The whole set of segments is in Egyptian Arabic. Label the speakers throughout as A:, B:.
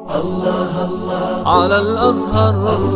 A: على الأزهر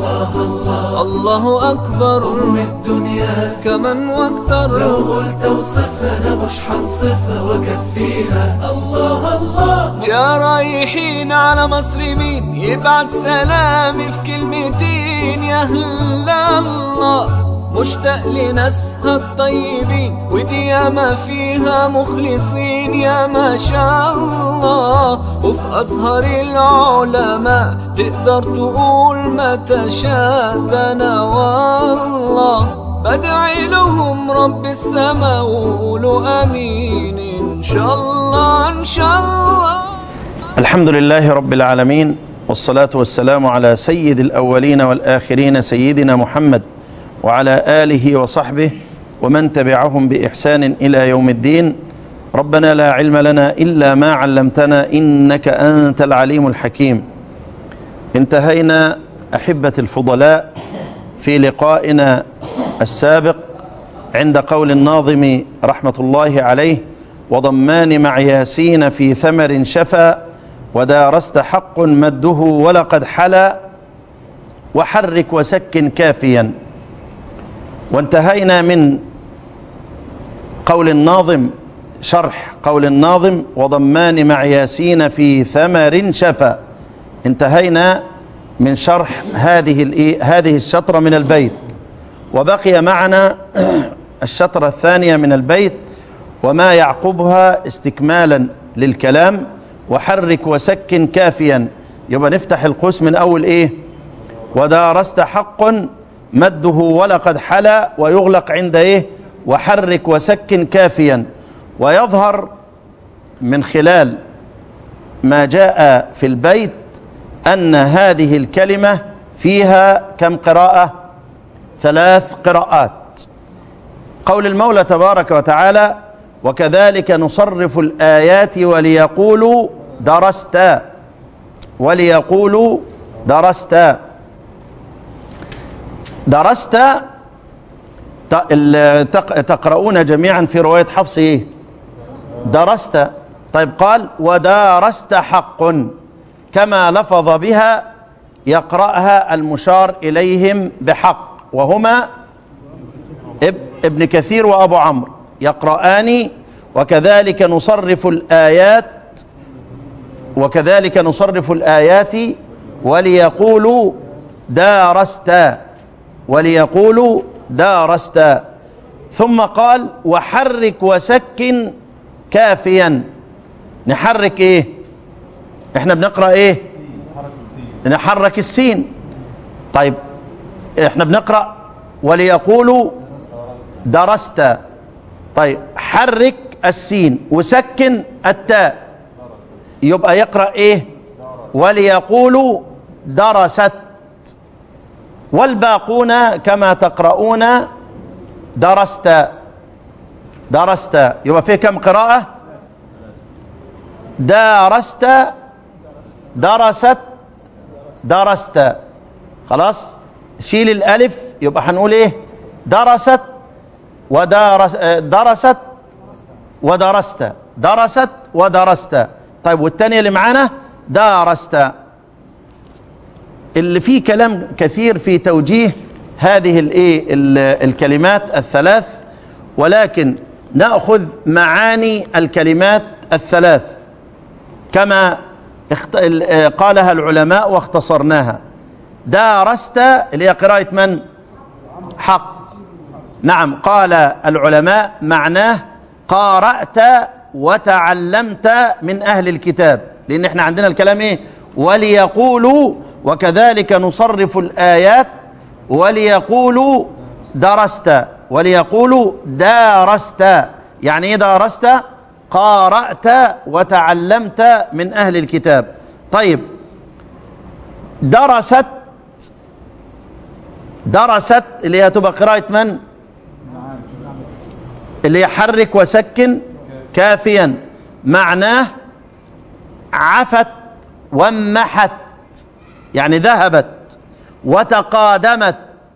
A: الله أكبر
B: الدنيا
A: كمن واكتر
B: لو قلت وصفها انا مش حنصفها وكفيها الله الله
A: يا رايحين على مصر مين يبعت سلامي في كلمتين يا هلا الله مشتاق لناسها الطيبين ودي ياما فيها مخلصين يا ما شاء الله وفي أزهر العلماء تقدر تقول ما تشاء ده أنا والله بدعي لهم رب السماء وقولوا امين ان شاء الله ان شاء الله
C: الحمد لله رب العالمين والصلاة والسلام على سيد الأولين والآخرين سيدنا محمد وعلى آله وصحبه ومن تبعهم بإحسان إلى يوم الدين ربنا لا علم لنا إلا ما علمتنا إنك أنت العليم الحكيم انتهينا أحبة الفضلاء في لقائنا السابق عند قول الناظم رحمة الله عليه وضمان مع ياسين في ثمر شفا ودارست حق مده ولقد حلا وحرك وسكن كافيا وانتهينا من قول الناظم شرح قول الناظم وضمان مع ياسين في ثمر شفا انتهينا من شرح هذه الإيه- هذه الشطرة من البيت وبقي معنا الشطرة الثانية من البيت وما يعقبها استكمالا للكلام وحرك وسكن كافيا يبقى نفتح القوس من أول إيه ودارست حق مده ولقد حلا ويغلق عند إيه وحرك وسكن كافيا ويظهر من خلال ما جاء في البيت أن هذه الكلمة فيها كم قراءة ثلاث قراءات قول المولى تبارك وتعالى وكذلك نصرف الآيات وليقولوا درست وليقولوا درست درست ت- ال- تق- تقرؤون جميعا في رواية حفص إيه؟ درست طيب قال ودارست حق كما لفظ بها يقرأها المشار إليهم بحق وهما اب- ابن كثير وأبو عمرو يقرآن وكذلك نصرف الآيات وكذلك نصرف الآيات وليقولوا دارست وليقولوا دارست ثم قال وحرك وسكن كافيا نحرك ايه احنا بنقرا ايه نحرك السين طيب احنا بنقرا وليقولوا درست طيب حرك السين وسكن التاء يبقى يقرا ايه وليقولوا درست والباقون كما تقرؤون درست درست يبقى فيه كم قراءة دارست درست درست خلاص شيل الألف يبقى هنقول إيه درست ودارس آه، درست ودرست درست ودرست طيب والتانية اللي معانا دارست اللي فيه كلام كثير في توجيه هذه الايه ال- الكلمات الثلاث ولكن ناخذ معاني الكلمات الثلاث كما اخت... ال- آه، قالها العلماء واختصرناها دارست اللي هي قراءة من؟ حق نعم قال العلماء معناه قارأت وتعلمت من أهل الكتاب لأن احنا عندنا الكلام ايه وليقولوا وكذلك نصرف الآيات وليقولوا درست وليقولوا دارست يعني ايه دارست قارأت وتعلمت من أهل الكتاب طيب درست درست اللي هي تبقى قراءة من؟ اللي هي حرك وسكن كافيا معناه عفت ومحت يعني ذهبت وتقادمت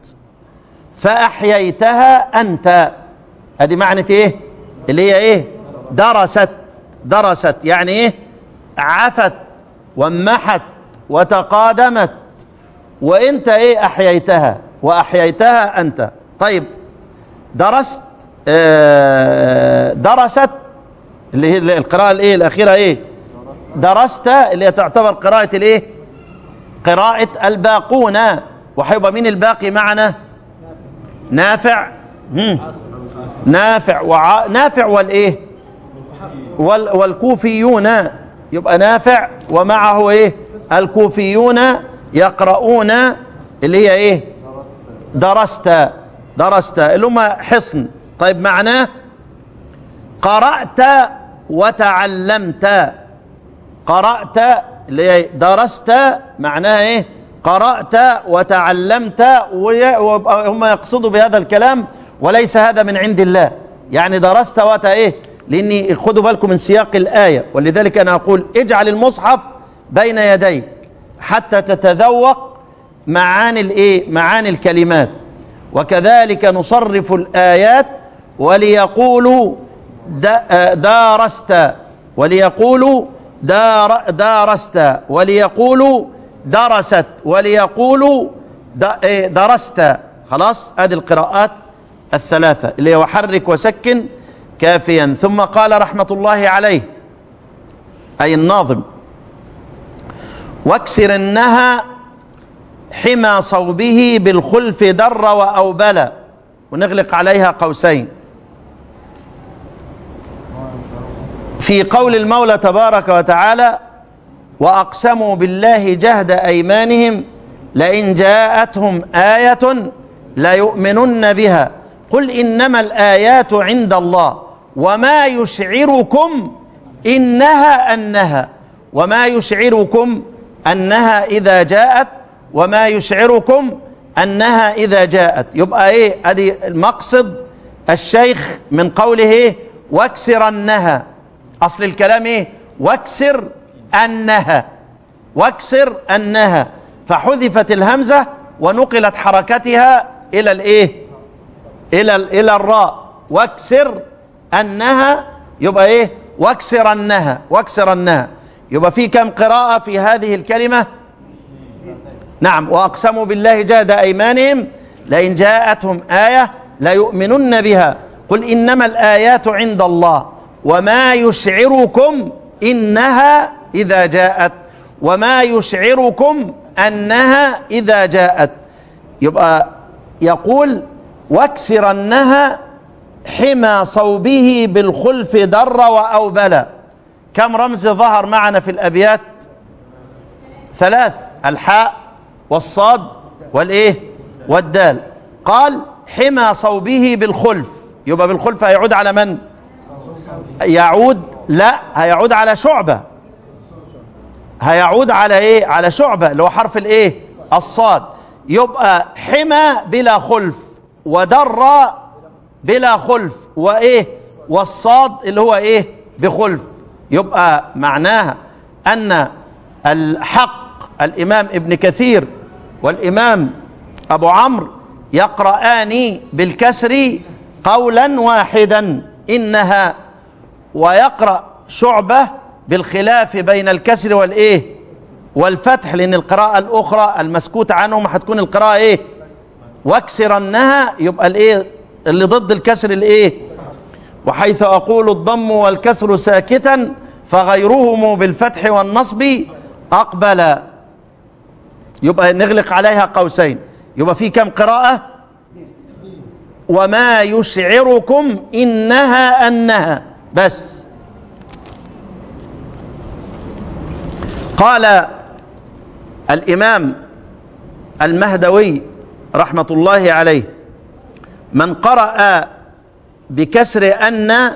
C: فأحييتها أنت هذه معنى إيه اللي هي إيه درست درست يعني إيه عفت ومحت وتقادمت وانت ايه احييتها واحييتها انت طيب درست آه، درست اللي هي القراءة الايه الاخيرة ايه درست اللي هي تعتبر قراءة الايه قراءة الباقون وهيبقى مين الباقي معنا نافع مم. نافع وع... نافع والايه وال... والكوفيون يبقى نافع ومعه ايه الكوفيون يقرؤون اللي هي ايه درست درست اللي هم حصن طيب معناه قرأت وتعلمت قرأت اللي هي درست معناها ايه قرأت وتعلمت وهم يقصدوا بهذا الكلام وليس هذا من عند الله يعني درست وت ايه لاني خدوا بالكم من سياق الآية ولذلك انا اقول اجعل المصحف بين يديك حتى تتذوق معاني الايه معاني الكلمات وكذلك نصرف الآيات وليقولوا دا- دارست وليقولوا دار دارست وليقولوا درست وليقولوا د- إيه درست خلاص ادي القراءات الثلاثة اللي هي وحرك وسكن كافيا ثم قال رحمة الله عليه أي الناظم واكسر النهى حمى صوبه بالخلف در وأوبل ونغلق عليها قوسين في قول المولى تبارك وتعالى واقسموا بالله جهد ايمانهم لئن جاءتهم ايه ليؤمنن بها قل انما الايات عند الله وما يشعركم انها انها وما يشعركم انها اذا جاءت وما يشعركم انها اذا جاءت يبقى ايه ادي المقصد الشيخ من قوله ايه واكسرنها اصل الكلام ايه واكسر انها واكسر انها فحذفت الهمزه ونقلت حركتها الى الايه الى ال- الى الراء واكسر انها يبقى ايه واكسرنها واكسرنها يبقى في كم قراءه في هذه الكلمه نعم واقسموا بالله جهد ايمانهم لئن جاءتهم ايه ليؤمنن بها قل انما الايات عند الله وما يشعركم انها اذا جاءت وما يشعركم انها اذا جاءت يبقى يقول واكسرنها حمى صوبه بالخلف در واوبل كم رمز ظهر معنا في الابيات ثلاث الحاء والصاد والايه والدال قال حمى صوبه بالخلف يبقى بالخلف هيعود على من يعود لا هيعود على شعبة هيعود على ايه على شعبة اللي هو حرف الايه الصاد يبقى حمى بلا خلف ودر بلا خلف وايه والصاد اللي هو ايه بخلف يبقى معناها ان الحق الامام ابن كثير والامام ابو عمرو يقرآن بالكسر قولا واحدا انها ويقرأ شعبة بالخلاف بين الكسر والايه والفتح لان القراءة الاخرى المسكوت عنهم هتكون القراءة ايه واكسرنها يبقى الايه اللي ضد الكسر الايه وحيث اقول الضم والكسر ساكتا فغيرهم بالفتح والنصب اقبل يبقى نغلق عليها قوسين يبقى في كم قراءة وما يشعركم انها انها بس قال الامام المهدوي رحمه الله عليه من قرأ بكسر ان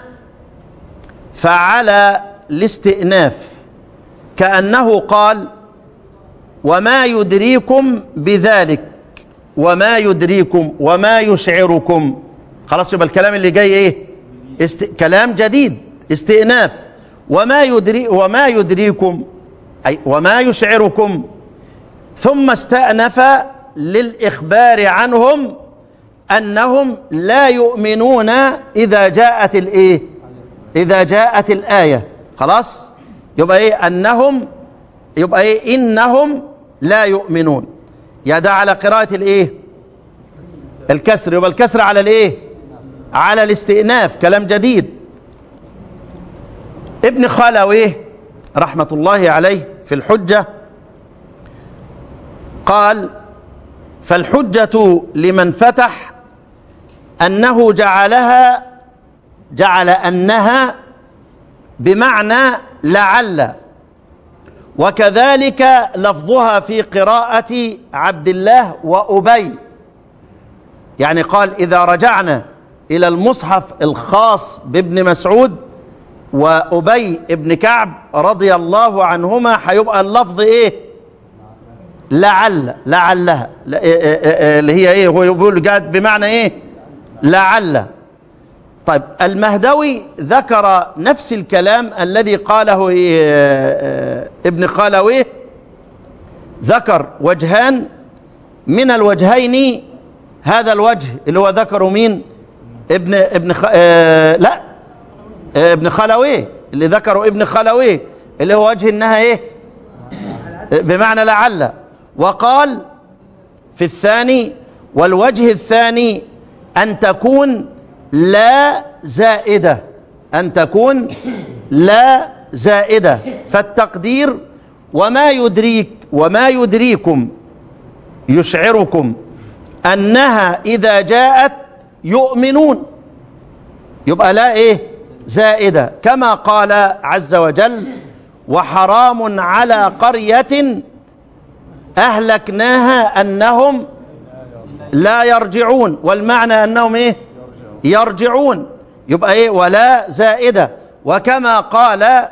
C: فعلى الاستئناف كأنه قال وما يدريكم بذلك وما يدريكم وما يشعركم خلاص يبقى الكلام اللي جاي ايه است... كلام جديد استئناف وما يدري وما يدريكم اي وما يشعركم ثم استأنف للإخبار عنهم أنهم لا يؤمنون إذا جاءت الإيه إذا جاءت الآية خلاص يبقى إيه أنهم يبقى إيه إنهم لا يؤمنون يا ده على قراءة الايه الكسر يبقى الكسر على الايه على الاستئناف كلام جديد ابن خلويه رحمة الله عليه في الحجة قال فالحجة لمن فتح أنه جعلها جعل أنها بمعنى لعل وكذلك لفظها في قراءة عبد الله وأبي يعني قال إذا رجعنا إلى المصحف الخاص بابن مسعود وأبي ابن كعب رضي الله عنهما هيبقى اللفظ إيه لعل لعلها لا- إيه- إيه- إيه- اللي هي إيه هو بيقول جاءت بمعنى إيه لعل طيب المهدوي ذكر نفس الكلام الذي قاله إيه آه، ابن خالويه ذكر وجهان من الوجهين هذا الوجه اللي هو ذكره مين ابن ابن خ... آه لا آه ابن خلويه اللي ذكره ابن خلويه اللي هو وجه انها ايه بمعنى لعل وقال في الثاني والوجه الثاني ان تكون لا زائده ان تكون لا زائده فالتقدير وما يدريك وما يدريكم يشعركم انها اذا جاءت يؤمنون يبقى لا ايه زائده كما قال عز وجل وحرام على قريه اهلكناها انهم لا يرجعون والمعنى انهم ايه يرجعون يبقى ايه ولا زائده وكما قال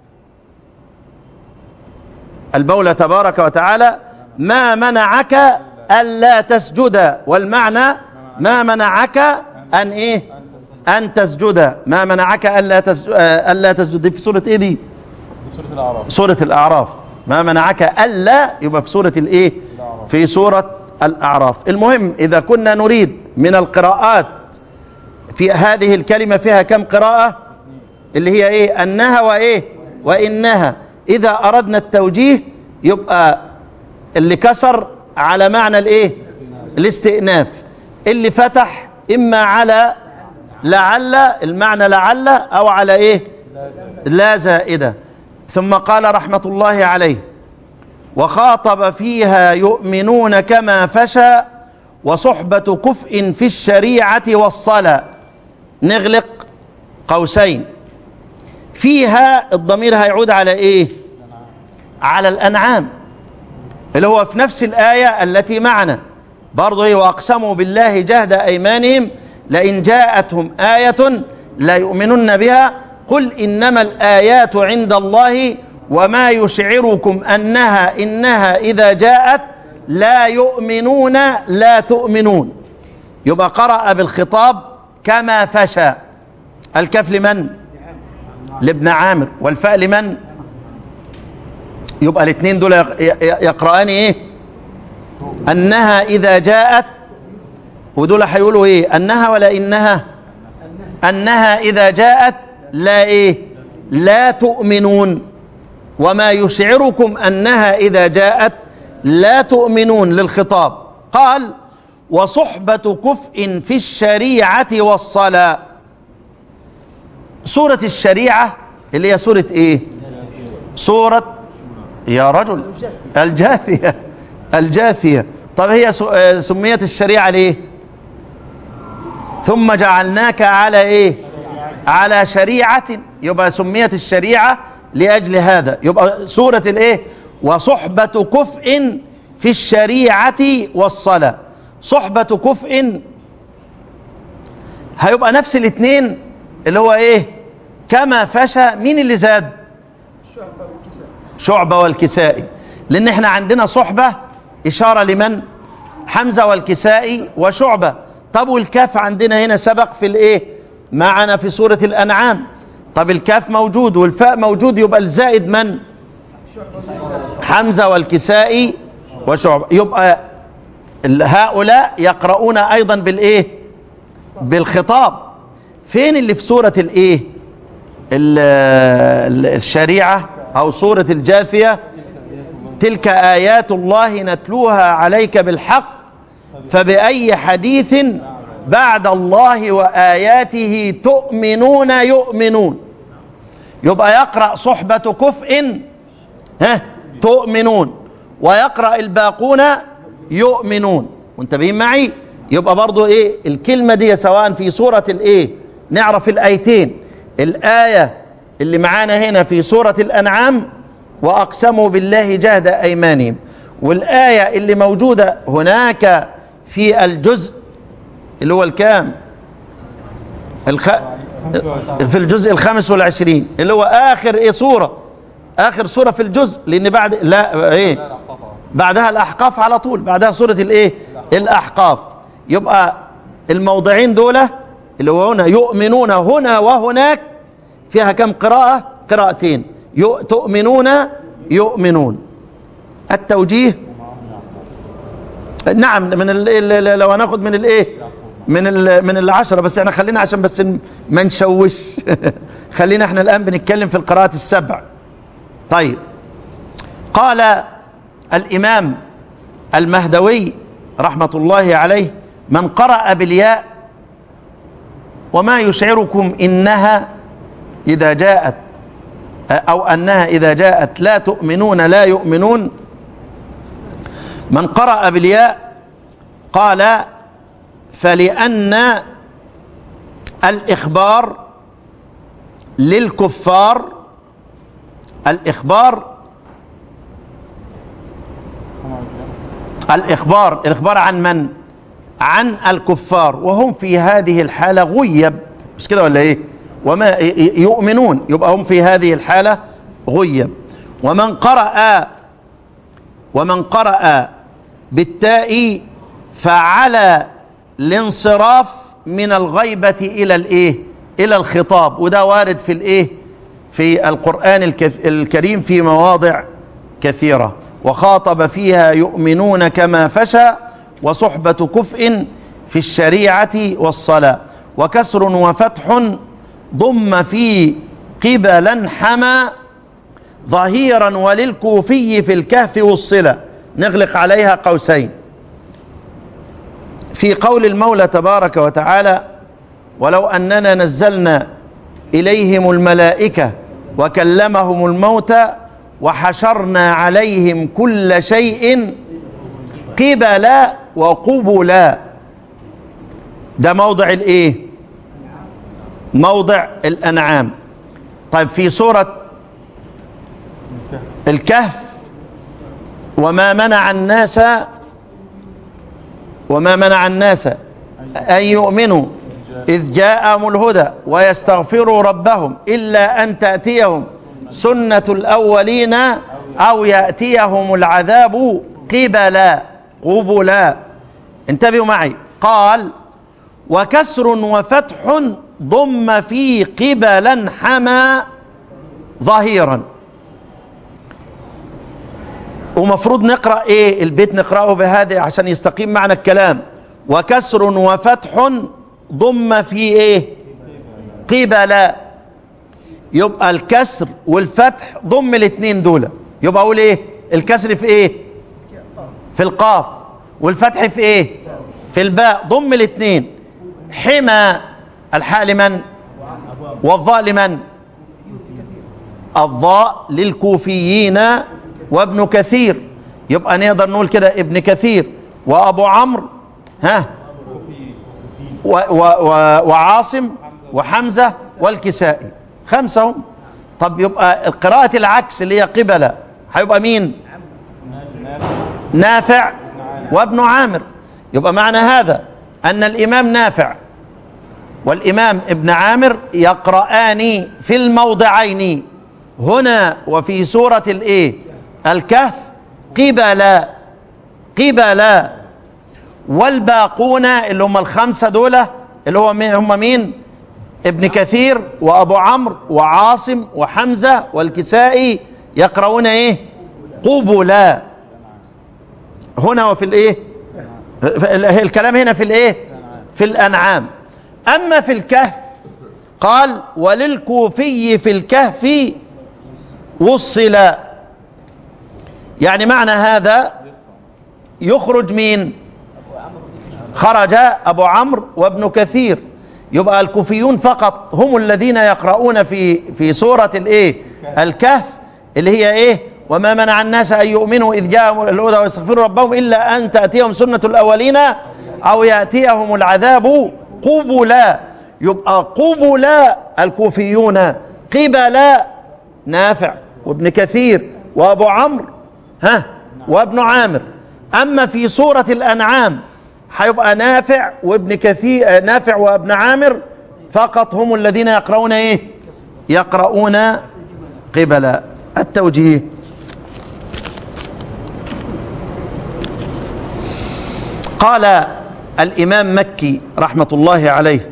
C: المولى تبارك وتعالى ما منعك الا تسجد والمعنى ما منعك ان ايه ان تسجد ما منعك الا تسجد الا تسجد دي في سوره ايه دي
D: سورة الأعراف
C: سورة الأعراف ما منعك ألا يبقى في سورة الإيه في سورة الأعراف المهم إذا كنا نريد من القراءات في هذه الكلمة فيها كم قراءة اللي هي إيه أنها وإيه وإنها إذا أردنا التوجيه يبقى اللي كسر على معنى الإيه الاستئناف اللي فتح إما على لعل المعنى لعل أو على إيه لا زائدة ثم قال رحمة الله عليه وخاطب فيها يؤمنون كما فشى وصحبة كفء في الشريعة والصلاة نغلق قوسين فيها الضمير هيعود على ايه على الأنعام اللي هو في نفس الآية التي معنا برضه هي وأقسموا بالله جهد أيمانهم لئن جاءتهم آية لا يؤمنن بها قل إنما الآيات عند الله وما يشعركم أنها إنها إذا جاءت لا يؤمنون لا تؤمنون يبقى قرأ بالخطاب كما فشى الكف لمن لابن عامر والفاء لمن يبقى الاثنين دول يق- ي- يقرأان ايه انها اذا جاءت ودول هيقولوا ايه انها ولا انها انها اذا جاءت لا ايه لا تؤمنون وما يشعركم انها اذا جاءت لا تؤمنون للخطاب قال وصحبة كفء في الشريعة والصلاة سورة الشريعة اللي هي سورة ايه سورة يا رجل الجاثية الجاثية طب هي س- آه، سميت الشريعة ليه ثم جعلناك على ايه على شريعة يبقى سميت الشريعة لأجل هذا يبقى سورة الايه وصحبة كفء في الشريعة والصلاة صحبة كفء هيبقى نفس الاثنين اللي هو ايه كما فشى مين اللي زاد شعبة والكسائي لان احنا عندنا صحبة اشارة لمن حمزة والكسائي وشعبة طب والكاف عندنا هنا سبق في الايه معنا في سورة الانعام طب الكاف موجود والفاء موجود يبقى الزائد من حمزة والكسائي وشعبة يبقى ال- هؤلاء يقرؤون ايضا بالايه بالخطاب فين اللي في سورة الايه ال- ال- الشريعة او سورة الجاثية تلك آيات الله نتلوها عليك بالحق فبأي حديث بعد الله وآياته تؤمنون يؤمنون يبقى يقرأ صحبة كفء ها تؤمنون ويقرأ الباقون يؤمنون منتبهين معي يبقى برضو ايه الكلمة دي سواء في سورة الايه نعرف الايتين الآية اللي معانا هنا في سورة الأنعام وأقسموا بالله جهد أيمانهم والآية اللي موجودة هناك في الجزء اللي هو الكام الخ... في الجزء الخامس والعشرين اللي هو آخر إيه سورة آخر سورة في الجزء لأن بعد لا إيه بعدها الأحقاف على طول بعدها سورة الإيه الأحقاف يبقى الموضعين دول اللي هو هنا يؤمنون هنا وهناك فيها كم قراءة قراءتين يؤ- تؤمنون يؤمنون التوجيه نعم من ال ال لو هناخد من الايه من ال من العشرة بس احنا خلينا عشان بس ن- ما نشوش خلينا احنا الآن بنتكلم في القراءات السبع طيب قال الإمام المهدوي رحمة الله عليه من قرأ بالياء وما يشعركم إنها إذا جاءت أو أنها إذا جاءت لا تؤمنون لا يؤمنون من قرأ بالياء قال فلأن الإخبار للكفار الإخبار الإخبار الإخبار عن من؟ عن الكفار وهم في هذه الحالة غيب مش كده ولا إيه؟ وما ي- ي- يؤمنون يبقى هم في هذه الحالة غيب ومن قرأ ومن قرأ بالتاء فعلى الانصراف من الغيبة إلى الإيه؟ إلى الخطاب وده وارد في الإيه؟ في القرآن الكث- الكريم في مواضع كثيرة وخاطب فيها يؤمنون كما فشى وصحبة كفء في الشريعة والصلاة وكسر وفتح ضم في قبلا حمى ظهيرا وللكوفي في الكهف والصلة نغلق عليها قوسين في قول المولى تبارك وتعالى ولو أننا نزلنا إليهم الملائكة وكلمهم الموتى وحشرنا عليهم كل شيء قبلا وقبلا ده موضع الايه موضع الانعام طيب في سوره الكهف وما منع الناس وما منع الناس ان يؤمنوا اذ جاءهم الهدى ويستغفروا ربهم الا ان تاتيهم سنه الاولين او ياتيهم العذاب قبلا قبلا انتبهوا معي قال وكسر وفتح ضم في قبلا حمى ظهيرا ومفروض نقرأ ايه البيت نقرأه بهذا عشان يستقيم معنا الكلام وكسر وفتح ضم في ايه قبلا يبقى الكسر والفتح ضم الاثنين دول يبقى اقول ايه الكسر في ايه في القاف والفتح في ايه في الباء ضم الاثنين حمى الحاء لمن والظاء لمن الظاء للكوفيين وابن كثير يبقى نقدر نقول كده ابن كثير وابو عمرو ها و و و وعاصم وحمزه والكسائي خمسه هم طب يبقى القراءة العكس اللي هي قبلة هيبقى مين؟ نافع وابن عامر يبقى معنى هذا أن الإمام نافع والإمام ابن عامر يقرآن في الموضعين هنا وفي سورة الإيه الكهف قبلا قبلا والباقون اللي هم الخمسة دول اللي هو مين- هم مين ابن كثير وأبو عمرو وعاصم وحمزة والكسائي يقرؤون إيه قبلا هنا وفي الإيه في ال- الكلام هنا في الإيه في الأنعام أما في الكهف قال وللكوفي في الكهف وصل يعني معنى هذا يخرج مين خرج ابو عمرو وابن كثير يبقى الكوفيون فقط هم الذين يقرؤون في في سوره الايه الكهف اللي هي ايه وما منع الناس ان يؤمنوا اذ جاءهم الهدى ويستغفروا ربهم الا ان تاتيهم سنه الاولين او ياتيهم العذاب قبلا يبقى قبلا الكوفيون قبل نافع وابن كثير وابو عمرو ها وابن عامر اما في سوره الانعام هيبقى نافع وابن كثير نافع وابن عامر فقط هم الذين يقرؤون ايه يقرؤون قبل التوجيه قال الامام مكي رحمه الله عليه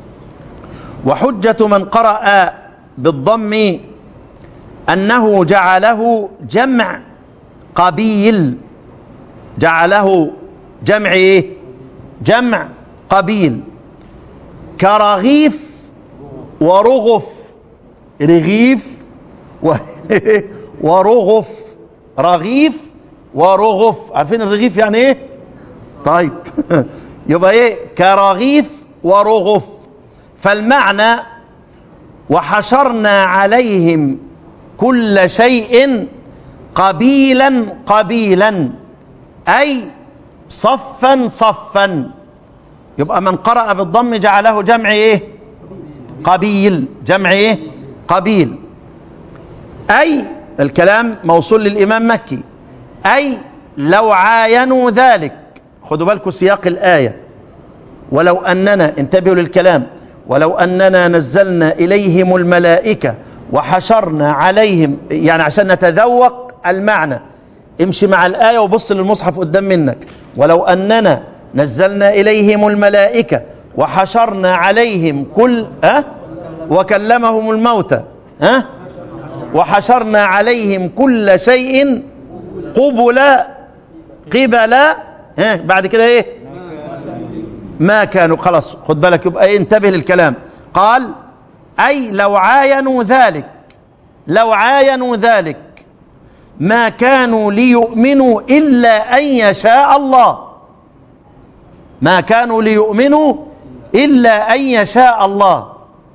C: وحجه من قرأ بالضم انه جعله جمع قبيل جعله جمع ايه جمع قبيل كرغيف ورغف رغيف و ورغف رغيف ورغف عارفين الرغيف يعني ايه طيب يبقى ايه كرغيف ورغف فالمعنى وحشرنا عليهم كل شيء قبيلا قبيلا اي صفا صفا يبقى من قرأ بالضم جعله جمع ايه قبيل جمع ايه قبيل اي الكلام موصول للامام مكي اي لو عاينوا ذلك خدوا بالكم سياق الايه ولو اننا انتبهوا للكلام ولو اننا نزلنا اليهم الملائكه وحشرنا عليهم يعني عشان نتذوق المعنى امشي مع الايه وبص للمصحف قدام منك ولو اننا نزلنا اليهم الملائكه وحشرنا عليهم كل ها أه؟ وكلمهم الموتى ها أه؟ وحشرنا عليهم كل شيء قبلا قبلا ها بعد كده ايه ما كانوا خلاص خد بالك يبقى ايه انتبه للكلام قال اي لو عاينوا ذلك لو عاينوا ذلك ما كانوا ليؤمنوا الا ان يشاء الله ما كانوا ليؤمنوا الا ان يشاء الله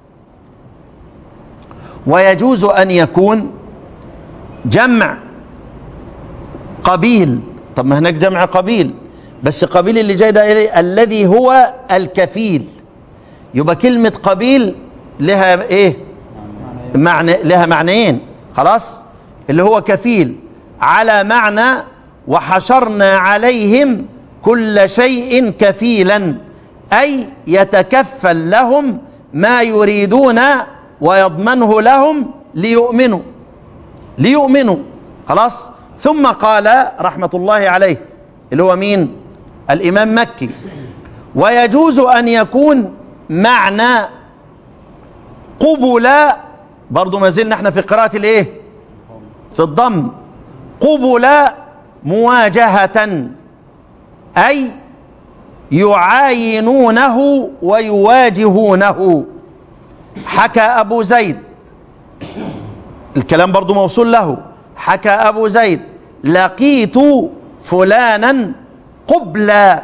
C: ويجوز ان يكون جمع قبيل طب ما هناك جمع قبيل بس قبيل اللي جاي ده إليه الذي هو الكفيل يبقى كلمة قبيل لها ايه معنى لها معنيين خلاص اللي هو كفيل على معنى وحشرنا عليهم كل شيء كفيلا اي يتكفل لهم ما يريدون ويضمنه لهم ليؤمنوا ليؤمنوا خلاص ثم قال رحمة الله عليه اللي هو مين الإمام مكي ويجوز أن يكون معنى قبل برضو ما زلنا احنا في قراءة الايه في الضم قبل مواجهة أي يعاينونه ويواجهونه حكى أبو زيد الكلام برضو موصول له حكى أبو زيد لقيت فلانا قبلا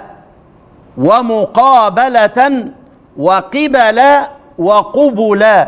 C: ومقابلة وقبلا وقبلا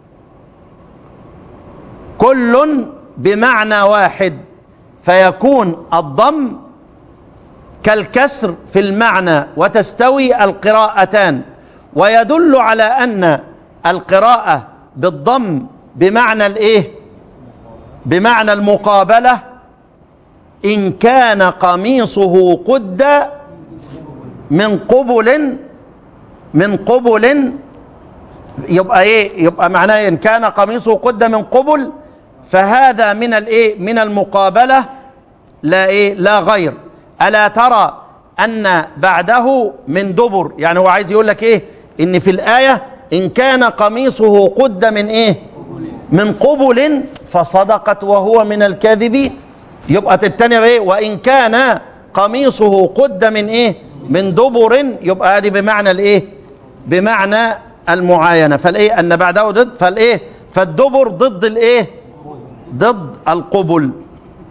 C: كل بمعنى واحد فيكون الضم كالكسر في المعنى وتستوي القراءتان ويدل على ان القراءه بالضم بمعنى الايه بمعنى المقابله ان كان قميصه قد من قبل من قبل يبقى ايه يبقى معناه ان كان قميصه قد من قبل فهذا من الايه من المقابله لا ايه لا غير الا ترى ان بعده من دبر يعني هو عايز يقول لك ايه ان في الايه ان كان قميصه قد من ايه من قبل فصدقت وهو من الكاذبين يبقى الثانيه ايه وان كان قميصه قد من ايه من دبر يبقى هذه بمعنى الايه بمعنى المعاينه فالايه ان بعده ضد فالايه فالدبر ضد الايه ضد القبل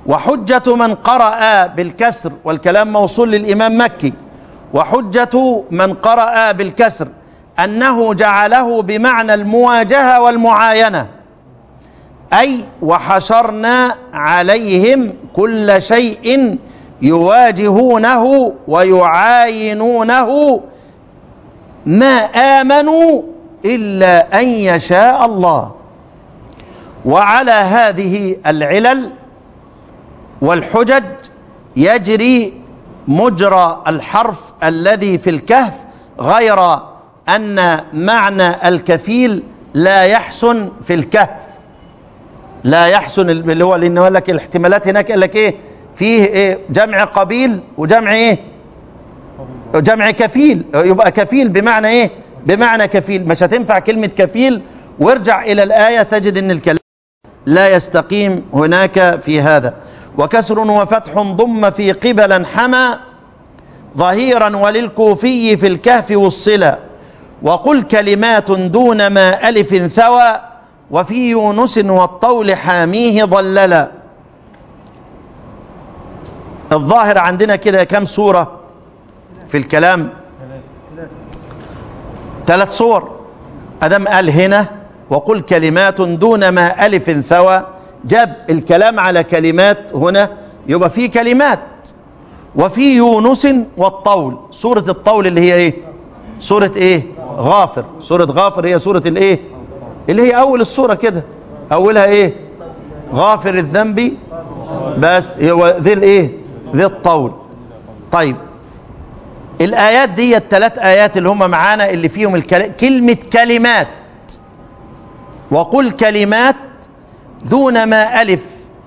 C: وحجة من قرأ بالكسر والكلام موصول للإمام مكي وحجة من قرأ بالكسر أنه جعله بمعنى المواجهة والمعاينة أي وحشرنا عليهم كل شيء يواجهونه ويعاينونه ما آمنوا إلا أن يشاء الله وعلى هذه العلل والحجج يجري مجرى الحرف الذي في الكهف غير أن معنى الكفيل لا يحسن في الكهف لا يحسن اللي هو لأنه قال لك الاحتمالات هناك قال لك إيه فيه إيه جمع قبيل وجمع إيه جمع كفيل يبقى كفيل بمعنى إيه بمعنى كفيل مش هتنفع كلمة كفيل وارجع إلى الآية تجد أن الكلام لا يستقيم هناك في هذا وكسر وفتح ضم في قبلا حمى ظهيرا وللكوفي في الكهف والصلة وقل كلمات دون ما ألف ثوى وفي يونس والطول حاميه ضللا الظاهر عندنا كده كم صورة في الكلام ثلاث صور أدم قال هنا وقل كلمات دون ما ألف ثوى جاب الكلام على كلمات هنا يبقى في كلمات وفي يونس والطول سورة الطول اللي هي ايه سورة ايه غافر سورة غافر هي سورة الايه اللي هي اول السورة كده اولها ايه غافر الذنب بس هو ذي الايه ذي الطول طيب الايات دي الثلاث ايات اللي هم معانا اللي فيهم الكل... كلمة كلمات وقل كلمات دون ما ألف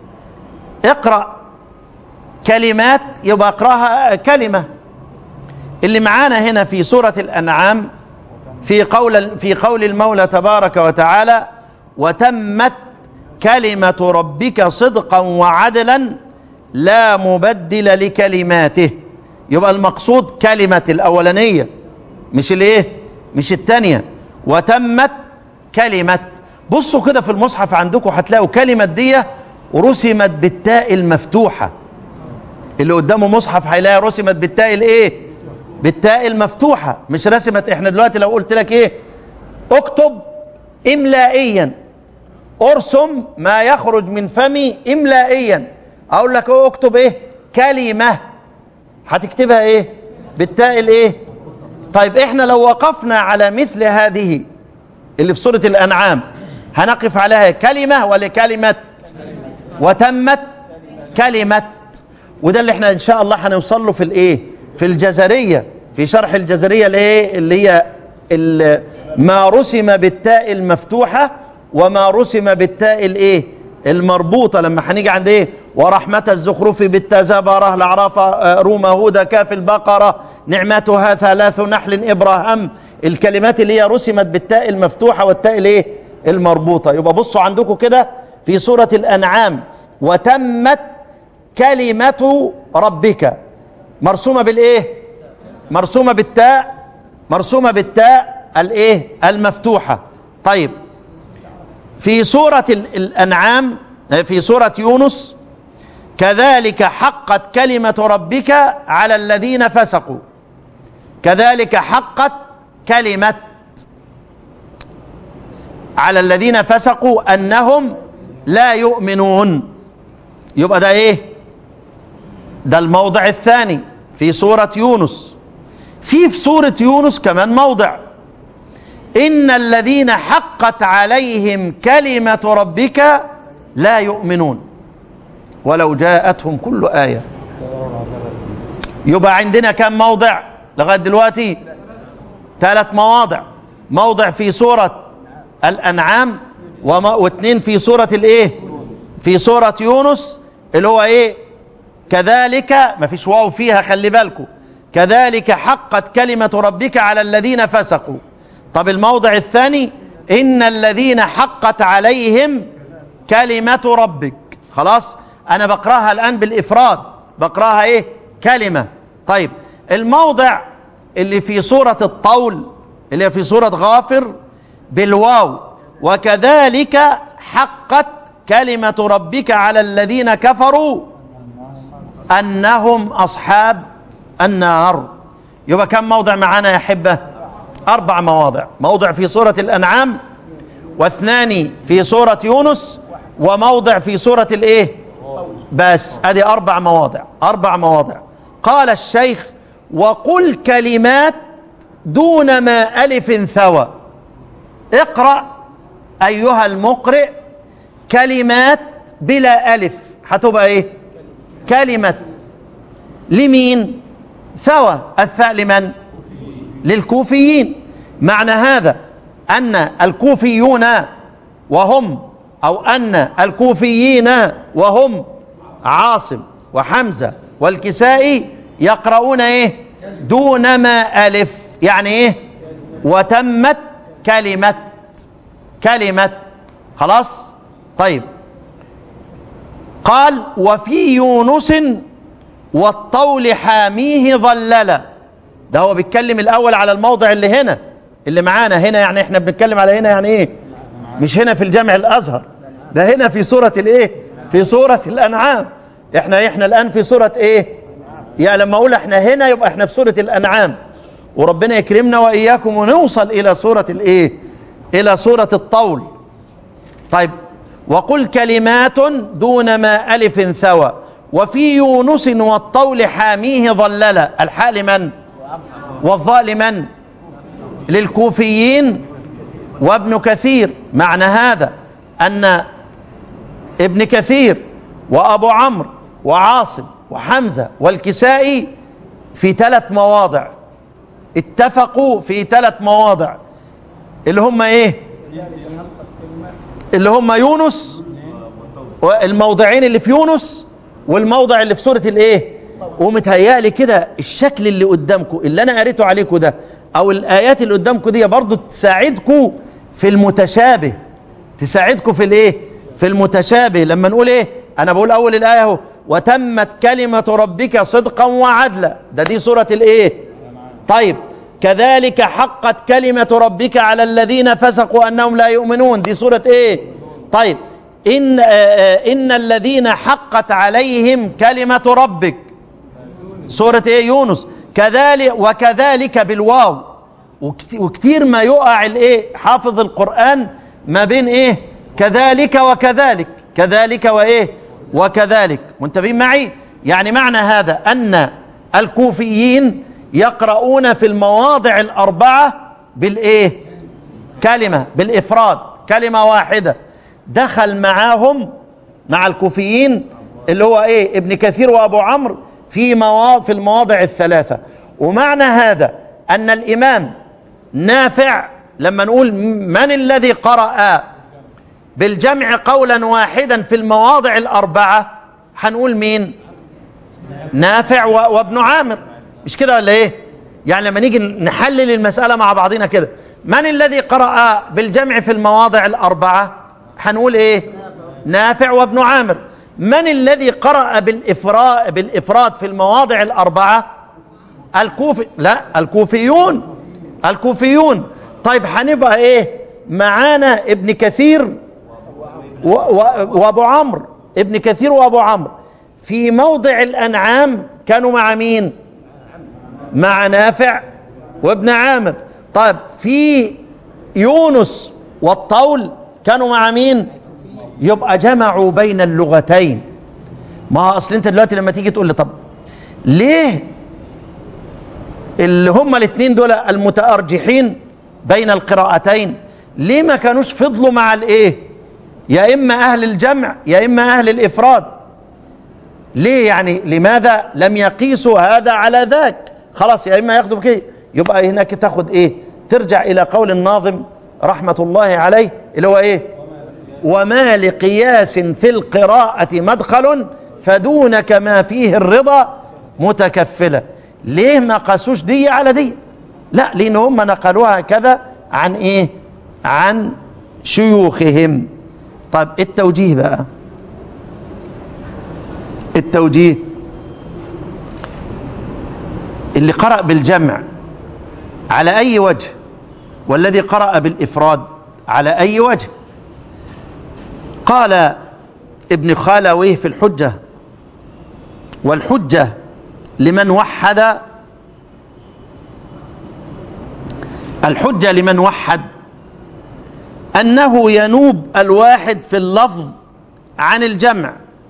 C: اقرأ كلمات يبقى اقراها كلمة اللي معانا هنا في سورة الأنعام في قول في قول المولى تبارك وتعالى وتمت كلمة ربك صدقا وعدلا لا مبدل لكلماته يبقى المقصود كلمة الأولانية مش الايه مش الثانية وتمت كلمة بصوا كده في المصحف عندكم هتلاقوا كلمة دي رسمت بالتاء المفتوحة اللي قدامه مصحف هيلاقي رسمت بالتاء الايه بالتاء المفتوحة مش رسمت احنا دلوقتي لو قلت لك ايه اكتب املائيا ارسم ما يخرج من فمي املائيا اقول لك ايه اكتب ايه كلمة هتكتبها ايه بالتاء الايه طيب احنا لو وقفنا على مثل هذه اللي في سورة الانعام هنقف عليها كلمة ولا كلمة وتمت كلمة وده اللي احنا ان شاء الله هنوصل له في الايه في الجزرية في شرح الجزرية الايه اللي هي ال- ما رسم بالتاء المفتوحة وما رسم بالتاء الايه المربوطة لما هنيجي عند ايه ورحمة الزخرف بالتزبرة الأعراف آه، روم هود كاف البقرة نعمتها ثلاث نحل إبراهام الكلمات اللي هي رسمت بالتاء المفتوحة والتاء الايه المربوطة يبقى بصوا عندكم كده في سورة الأنعام وتمت كلمة ربك مرسومة بالايه مرسومة بالتاء مرسومة بالتاء الايه المفتوحة طيب في سورة ال- الأنعام في سورة يونس كذلك حقت كلمة ربك على الذين فسقوا كذلك حقت كلمة على الذين فسقوا أنهم لا يؤمنون يبقى ده إيه ده الموضع الثاني في سورة يونس في في سورة يونس كمان موضع إن الذين حقت عليهم كلمة ربك لا يؤمنون ولو جاءتهم كل آية يبقى عندنا كم موضع لغاية دلوقتي ثلاث مواضع موضع في سورة الأنعام وما واثنين في سورة الإيه في سورة يونس اللي هو إيه كذلك ما فيش واو فيها خلي بالكم كذلك حقت كلمة ربك على الذين فسقوا طب الموضع الثاني إن الذين حقت عليهم كلمة ربك خلاص أنا بقراها الآن بالإفراد بقراها إيه كلمة طيب الموضع اللي في سورة الطول اللي هي في سورة غافر بالواو وكذلك حقت كلمة ربك على الذين كفروا أنهم أصحاب النار يبقى كم موضع معانا يا حبة أربع مواضع موضع في سورة الأنعام واثنان في سورة يونس وموضع في سورة الإيه بس ادي أربع مواضع أربع مواضع قال الشيخ وقل كلمات دون ما ألف ثوى اقرأ أيها المقرئ كلمات بلا ألف هتبقى إيه كلمة لمين ثوى الثاء لمن للكوفيين معنى هذا أن الكوفيون وهم أو أن الكوفيين وهم عاصم وحمزة والكسائي يقرؤون إيه دون ما ألف يعني إيه وتمت كلمة كلمة خلاص طيب قال وفي يونس والطول حاميه ظللا ده هو بيتكلم الاول على الموضع اللي هنا اللي معانا هنا يعني احنا بنتكلم على هنا يعني ايه مش هنا في الجامع الازهر ده هنا في سوره الايه في سوره الانعام احنا احنا الان في سوره ايه يعني لما اقول احنا هنا يبقى احنا في سوره الانعام وربنا يكرمنا واياكم ونوصل الى سوره الايه الى سوره الطول طيب وقل كلمات دون ما ألف ثوى وفي يونس والطول حاميه ظللا الحاء لمن والظاء لمن للكوفيين وابن كثير معنى هذا أن ابن كثير وأبو عمرو وعاصم وحمزة والكسائي في ثلاث مواضع اتفقوا في ثلاث مواضع اللي هم ايه اللي هم يونس الموضعين اللي في يونس والموضع اللي في سورة الايه ومتهيألي كده الشكل اللي قدامكم اللي انا قريته عليكم ده او الايات اللي قدامكم دي برضو تساعدكم في المتشابه تساعدكم في الايه في المتشابه لما نقول ايه انا بقول اول الايه اهو وتمت كلمة ربك صدقا وعدلا ده دي سورة الايه طيب كذلك حقت كلمة ربك على الذين فسقوا أنهم لا يؤمنون دي سورة إيه طيب إن, آه آه إن الذين حقت عليهم كلمة ربك سورة إيه يونس كذلك وكذلك بالواو وكتير ما يقع الإيه حافظ القرآن ما بين إيه كذلك وكذلك كذلك وإيه وكذلك منتبهين معي يعني معنى هذا أن الكوفيين يقرؤون في المواضع الأربعة بالإيه كلمة بالإفراد كلمة واحدة دخل معاهم مع الكوفيين اللي هو إيه ابن كثير وأبو عمرو في مواضع في المواضع الثلاثة ومعنى هذا أن الإمام نافع لما نقول من الذي قرأ بالجمع قولا واحدا في المواضع الأربعة هنقول مين نافع وابن عامر مش كده ولا ايه يعني لما نيجي نحلل المسألة مع بعضنا كده من الذي قرأ بالجمع في المواضع الأربعة هنقول ايه نافع وابن عامر من الذي قرأ بالإفراد, بالإفراد في المواضع الأربعة الكوفي لا الكوفيون الكوفيون طيب هنبقى ايه معانا ابن كثير و و وابو عمرو ابن كثير وابو عمرو في موضع الانعام كانوا مع مين مع نافع وابن عامر طيب في يونس والطول كانوا مع مين يبقى جمعوا بين اللغتين ما اصل انت دلوقتي لما تيجي تقول لي طب ليه اللي هم الاثنين دول المتارجحين بين القراءتين ليه ما كانوش فضلوا مع الايه يا اما اهل الجمع يا اما اهل الافراد ليه يعني لماذا لم يقيسوا هذا على ذاك خلاص يا اما ياخدوا بكده يبقى هناك تاخد ايه ترجع الى قول الناظم رحمه الله عليه اللي هو ايه وما لقياس في القراءة مدخل فدونك ما فيه الرضا متكفلة ليه ما قاسوش دي على دي لا لان هم نقلوها كذا عن ايه عن شيوخهم طيب التوجيه بقى التوجيه اللي قرأ بالجمع على أي وجه والذي قرأ بالإفراد على أي وجه قال ابن خالويه في الحجة والحجة لمن وحد الحجة لمن وحد أنه ينوب الواحد في اللفظ عن الجمع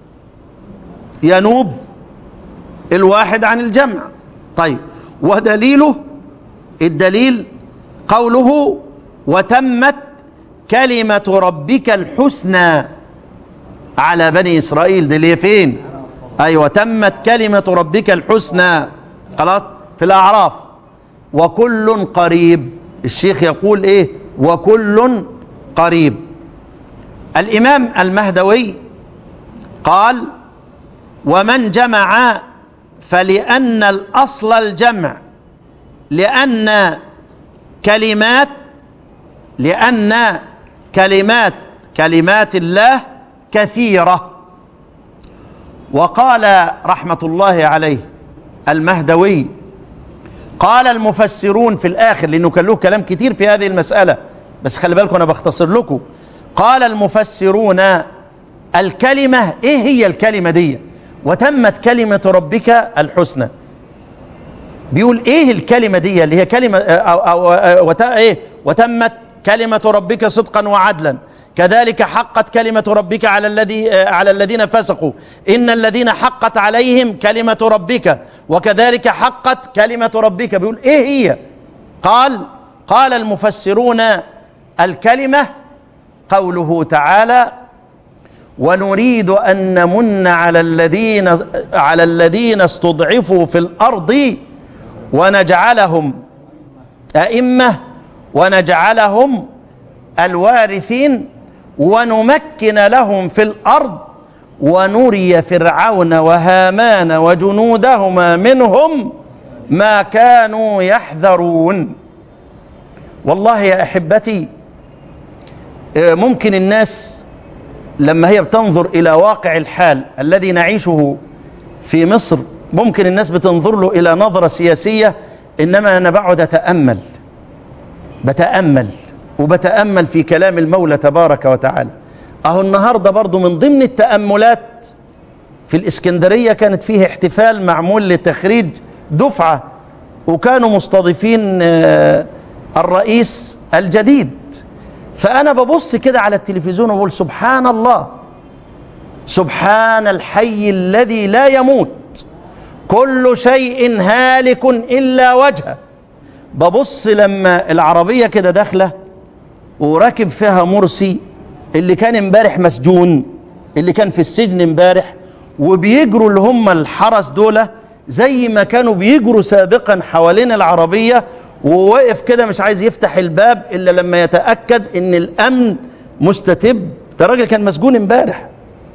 C: ينوب الواحد عن الجمع طيب ودليله الدليل قوله وتمت كلمة ربك الحسنى على بني إسرائيل دي اللي هي فين أيوة تمت كلمة ربك الحسنى خلاص في الأعراف وكل قريب الشيخ يقول إيه وكل قريب الإمام المهدوي قال ومن جمع فلأن الأصل الجمع لأن كلمات لأن كلمات كلمات الله كثيرة وقال رحمة الله عليه المهدوي قال المفسرون في الآخر لأنه كان له كلام كتير في هذه المسألة بس خلي بالكم أنا بختصر لكم قال المفسرون الكلمة إيه هي الكلمة دي وتمت كلمة ربك الحسنى بيقول ايه الكلمة دي اللي هي كلمة أو أو أو وت ايه وتمت كلمة ربك صدقا وعدلا كذلك حقت كلمة ربك على الذي على الذين فسقوا إن الذين حقت عليهم كلمة ربك وكذلك حقت كلمة ربك بيقول إيه هي قال قال المفسرون الكلمة قوله تعالى ونريد أن نمن على الذين على الذين استضعفوا في الأرض ونجعلهم أئمة ونجعلهم الوارثين ونمكن لهم في الأرض ونري فرعون وهامان وجنودهما منهم ما كانوا يحذرون والله يا أحبتي ممكن الناس لما هي بتنظر إلى واقع الحال الذي نعيشه في مصر ممكن الناس بتنظر له إلى نظرة سياسية إنما أنا بقعد أتأمل بتأمل وبتأمل في كلام المولى تبارك وتعالى أهو النهاردة برضو من ضمن التأملات في الإسكندرية كانت فيه احتفال معمول لتخريج دفعة وكانوا مستضيفين الرئيس الجديد فأنا ببص كده على التلفزيون وبقول سبحان الله سبحان الحي الذي لا يموت كل شيء هالك إلا وجهه ببص لما العربية كده داخلة وراكب فيها مرسي اللي كان امبارح مسجون اللي كان في السجن امبارح وبيجروا اللي هم الحرس دول زي ما كانوا بيجروا سابقا حوالين العربية وواقف كده مش عايز يفتح الباب إلا لما يتأكد إن الأمن مستتب ده راجل كان مسجون امبارح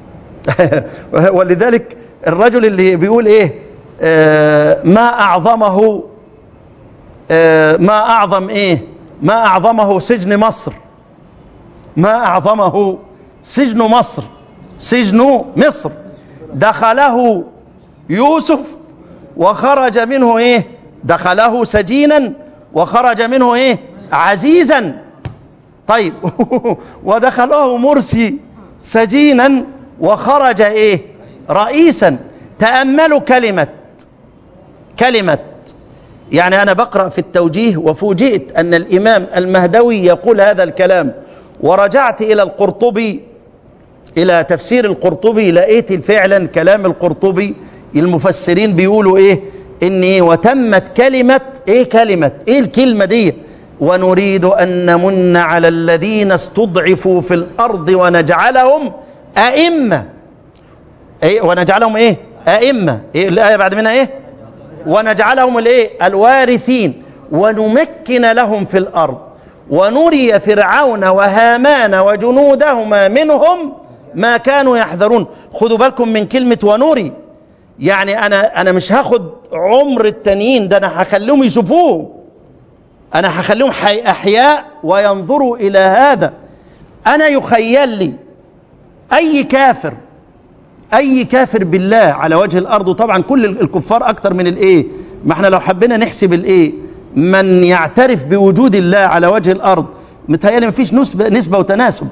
C: ولذلك الرجل اللي بيقول ايه آه ما اعظمه آه ما اعظم ايه ما اعظمه سجن مصر ما اعظمه سجن مصر سجن مصر دخله يوسف وخرج منه ايه دخله سجينا وخرج منه ايه عزيزا طيب ودخله مرسي سجينا وخرج ايه رئيسا تأملوا كلمة كلمة يعني أنا بقرأ في التوجيه وفوجئت أن الإمام المهدوي يقول هذا الكلام ورجعت إلى القرطبي إلى تفسير القرطبي لقيت فعلا كلام القرطبي المفسرين بيقولوا إيه إن إيه وتمت كلمة إيه كلمة إيه الكلمة دي ونريد أن نمن على الذين استضعفوا في الأرض ونجعلهم أئمة إيه ونجعلهم إيه أئمة إيه الآية بعد منها إيه ونجعلهم الإيه الوارثين ونمكن لهم في الأرض ونري فرعون وهامان وجنودهما منهم ما كانوا يحذرون خدوا بالكم من كلمة ونري يعني أنا أنا مش هاخد عمر التانيين ده أنا هخليهم يشوفوه أنا هخليهم أحياء وينظروا إلى هذا أنا يخيل لي أي كافر أي كافر بالله على وجه الأرض وطبعا كل الكفار أكتر من الإيه ما احنا لو حبينا نحسب الإيه من يعترف بوجود الله على وجه الأرض متهيألي مفيش نسبة, نسبة وتناسب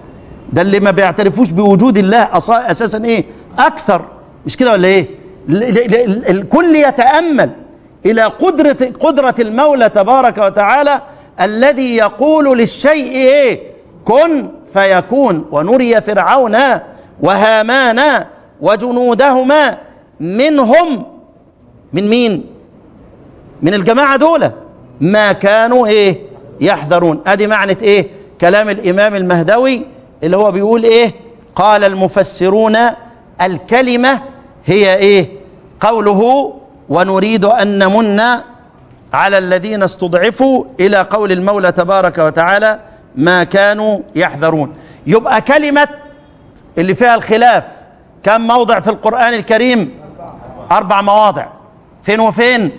C: ده اللي ما بيعترفوش بوجود الله أصا- اساسا ايه اكثر مش كده ولا ايه ل- ل- ل- الكل يتامل الى قدره قدره المولى تبارك وتعالى الذي يقول للشيء ايه كن فيكون ونري فرعون وهامان وجنودهما منهم من مين من الجماعه دول ما كانوا ايه يحذرون ادي معنى ايه كلام الامام المهدوي اللي هو بيقول ايه قال المفسرون الكلمه هي ايه قوله ونريد ان نمن على الذين استضعفوا الى قول المولى تبارك وتعالى ما كانوا يحذرون يبقى كلمه اللي فيها الخلاف كم موضع في القران الكريم اربع مواضع فين وفين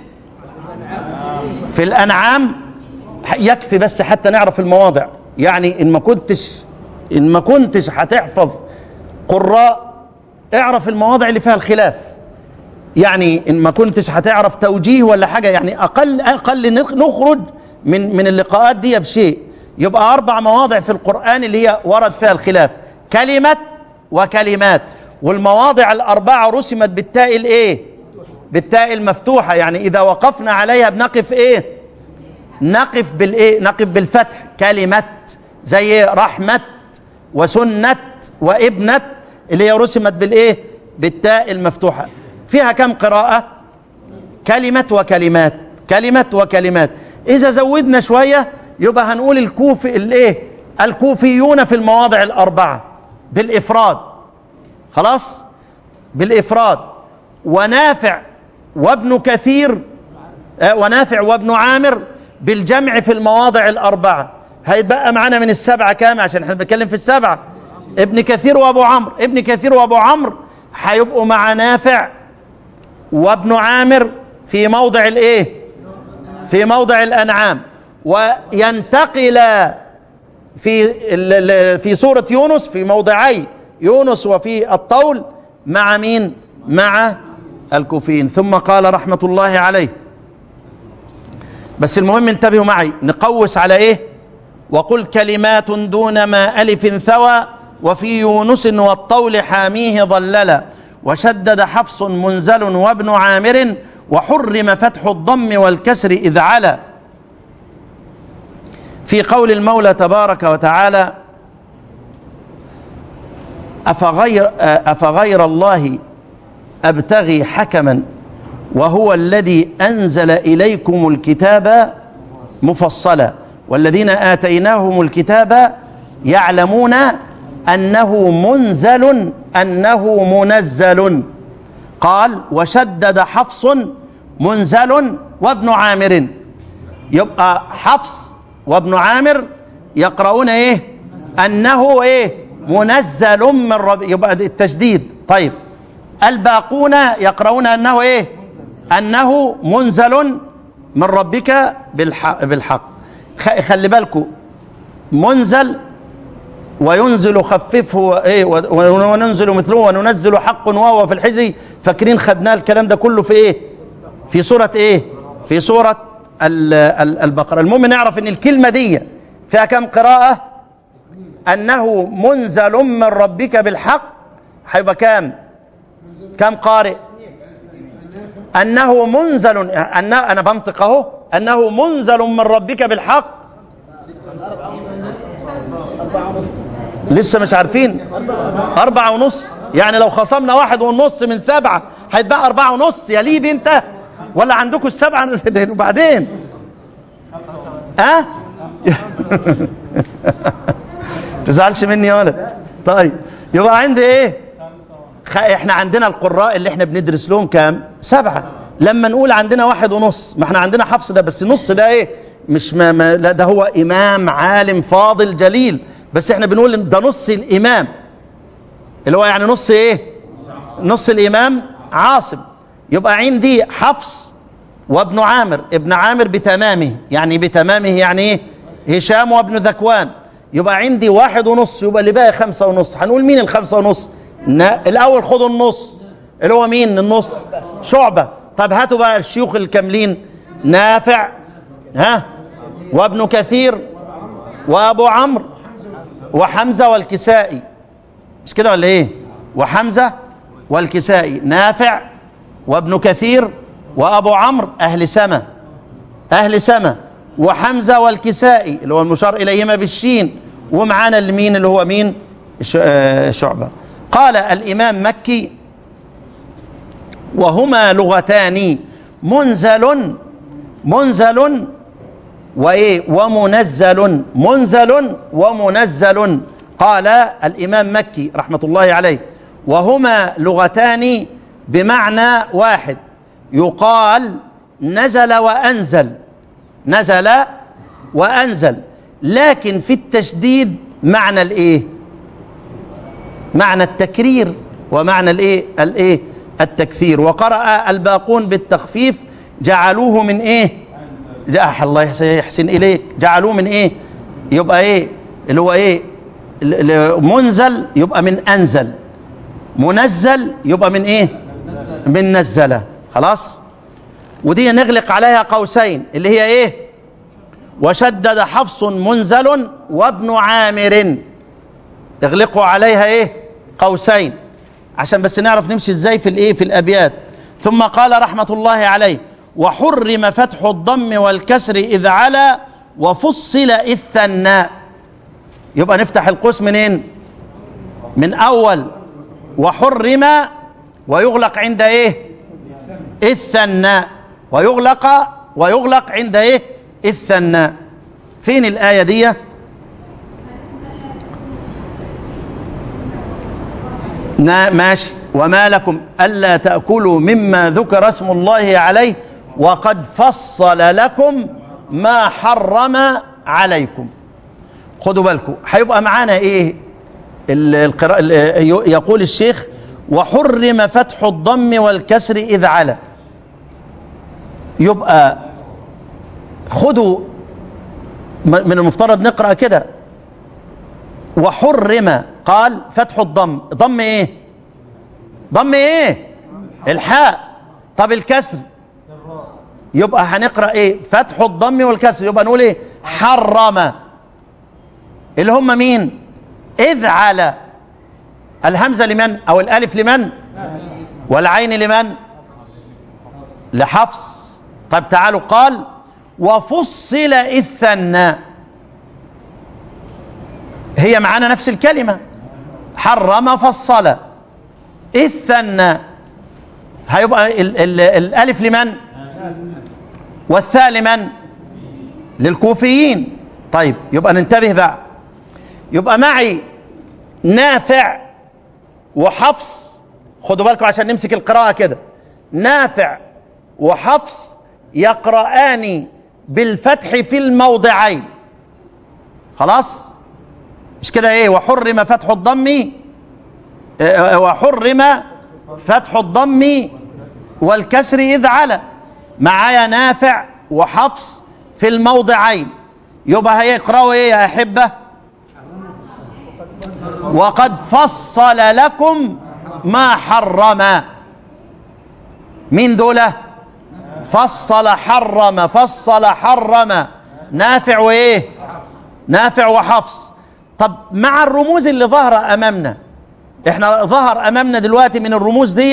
C: في الانعام يكفي بس حتى نعرف المواضع يعني ان ما كنتش ان ما كنتش هتحفظ قراء اعرف المواضع اللي فيها الخلاف يعني ان ما كنتش هتعرف توجيه ولا حاجه يعني اقل اقل نخ- نخرج من من اللقاءات دي بشيء يبقى اربع مواضع في القران اللي هي ورد فيها الخلاف كلمه وكلمات والمواضع الاربعه رسمت بالتاء الايه بالتاء المفتوحه يعني اذا وقفنا عليها بنقف ايه نقف بالايه نقف بالفتح كلمه زي رحمه وسنه وابنه اللي هي رسمت بالايه بالتاء المفتوحه فيها كم قراءه كلمه وكلمات كلمه وكلمات اذا زودنا شويه يبقى هنقول الكوفي الايه الكوفيون في المواضع الاربعه بالافراد خلاص بالافراد ونافع وابن كثير آه، ونافع وابن عامر بالجمع في المواضع الأربعة هيتبقى معانا من السبعة كام عشان احنا بنتكلم في السبعة ابن كثير وابو عمرو ابن كثير وابو عمرو هيبقوا مع نافع وابن عامر في موضع الايه في موضع الانعام وينتقل في ال- ال- في سورة يونس في موضعي يونس وفي الطول مع مين مع الكوفيين ثم قال رحمة الله عليه بس المهم انتبهوا معي نقوس على ايه وقل كلمات دون ما ألف ثوى وفي يونس والطول حاميه ظللا وشدد حفص منزل وابن عامر وحرم فتح الضم والكسر إذ علا في قول المولى تبارك وتعالى أفغير, أفغير الله أبتغي حكما وهو الذي أنزل إليكم الكتاب مفصلا والذين آتيناهم الكتاب يعلمون أنه منزل أنه منزل قال وشدد حفص منزل وابن عامر يبقى حفص وابن عامر يقرؤون ايه انه ايه منزل من رب يبقى ده التشديد طيب الباقون يقرؤون انه ايه انه منزل من ربك بالحق, بالحق خ- خلي بالكم منزل وينزل خففه ايه و- وننزل مثله وننزل حق وهو في الحجر فاكرين خدناه الكلام ده كله في ايه في سورة ايه في سورة ال- ال- البقرة المهم نعرف ان الكلمة دي فيها كم قراءة انه منزل من ربك بالحق هيبقى كام كم قارئ انه منزل أن انا بنطق اهو انه منزل من ربك بالحق لسه مش عارفين أربعة ونص يعني لو خصمنا واحد ونص من سبعة هيتبقى أربعة ونص يا ليبي أنت ولا عندكم السبعة وبعدين ها تزعلش مني يا ولد طيب يبقى عندي ايه خ... احنا عندنا القراء اللي احنا بندرس لهم كام سبعة لما نقول عندنا واحد ونص ما احنا عندنا حفص ده بس نص ده ايه مش ما, ما لا ده هو امام عالم فاضل جليل بس احنا بنقول إن ده نص الامام اللي هو يعني نص ايه نص الامام عاصم يبقى عندي حفص وابن عامر ابن عامر بتمامه يعني بتمامه يعني ايه هشام وابن ذكوان يبقى عندي واحد ونص يبقى اللي باقي خمسة ونص هنقول مين الخمسة ونص نا- الاول خدوا النص اللي هو مين النص شعبة طب هاتوا بقى الشيوخ الكاملين نافع ها وابن كثير وابو عمرو وحمزة والكسائي مش كده ولا ايه وحمزة والكسائي نافع وابن كثير وابو عمرو اهل سما اهل سما وحمزة والكسائي اللي هو المشار اليهما بالشين ومعانا المين اللي هو مين ش- آه، شعبة قال الامام مكي وهما لغتان منزل منزل وايه ومنزل منزل ومنزل قال الامام مكي رحمه الله عليه وهما لغتان بمعنى واحد يقال نزل وانزل نزل وانزل لكن في التشديد معنى الايه معنى التكرير ومعنى الايه الايه التكثير وقرأ الباقون بالتخفيف جعلوه من ايه جاء الله يحسن- يحسن اليك جعلوه من ايه يبقى ايه اللي هو ايه ال- ال- منزل يبقى من انزل منزل يبقى من ايه من نزله خلاص ودي نغلق عليها قوسين اللي هي ايه وشدد حفص منزل وابن عامر اغلقوا عليها ايه قوسين عشان بس نعرف نمشي ازاي في الايه في الابيات ثم قال رحمه الله عليه وحرم فتح الضم والكسر اذ علا وفصل اذ ثنى يبقى نفتح القوس منين من اول وحرم ويغلق عند ايه اذ ثنى ويغلق ويغلق عند ايه اذ ثنى فين الايه دي نا- ماشي وما لكم ألا تأكلوا مما ذكر اسم الله عليه وقد فصل لكم ما حرم عليكم خدوا بالكم هيبقى معانا ايه ال- القراءة ال- ي- يقول الشيخ وحرم فتح الضم والكسر إذ على يبقى خدوا م- من المفترض نقرأ كده وحرم قال فتح الضم ضم ايه ضم ايه الحاء طب الكسر يبقى هنقرا ايه فتح الضم والكسر يبقى نقول ايه حرم اللي هم مين اذ على الهمزه لمن او الالف لمن والعين لمن لحفص طب تعالوا قال وفصل اذ ثنى هي معانا نفس الكلمة حرم فصل إذ ثنى هيبقى ال ال الألف لمن والثاء لمن للكوفيين طيب يبقى ننتبه بقى يبقى معي نافع وحفص خدوا بالكم عشان نمسك القراءة كده نافع وحفص يقرآن بالفتح في الموضعين خلاص مش كده ايه وحرم فتح الضم آه، وحرم فتح الضم والكسر اذ على معايا نافع وحفص في الموضعين يبقى هيقراوا ايه يا احبه وقد فصل لكم ما حرم مين دول فصل حرم فصل حرم نافع وايه نافع وحفص طب مع الرموز اللي ظاهرة أمامنا احنا ظهر أمامنا دلوقتي من الرموز دي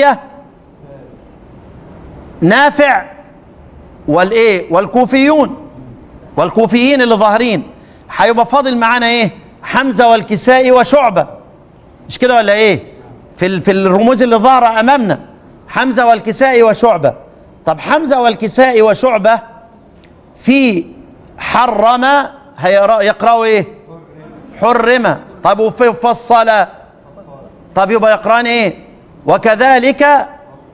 C: نافع والإيه والكوفيون والكوفيين اللي ظاهرين هيبقى فاضل معانا إيه حمزة والكسائي وشعبة مش كده ولا إيه في ال- في الرموز اللي ظاهرة أمامنا حمزة والكسائي وشعبة طب حمزة والكسائي وشعبة في حرم هيقرأ- يقرأوا إيه حرم طب وفي فصل طب يبقى يقران ايه وكذلك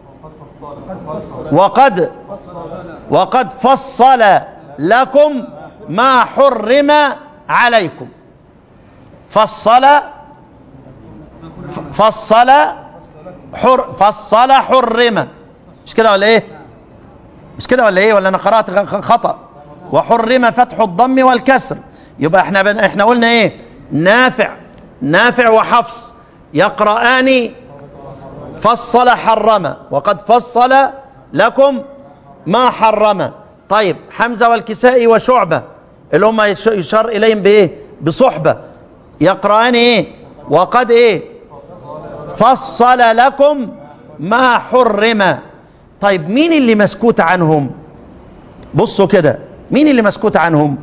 C: وقد وقد فصل لكم ما حرم عليكم فصل ف- فصل حر فصل حرم مش كده ولا ايه مش كده ولا ايه ولا انا قرات غ- خطا وحرم فتح الضم والكسر يبقى احنا بن احنا قلنا ايه نافع نافع وحفص يقرآن فصل حرم وقد فصل لكم ما حرم طيب حمزة والكسائي وشعبة اللي هم يش- يشار إليهم بإيه بصحبة يقرأان ايه وقد ايه فصل لكم ما حرم طيب مين اللي مسكوت عنهم بصوا كده مين اللي مسكوت عنهم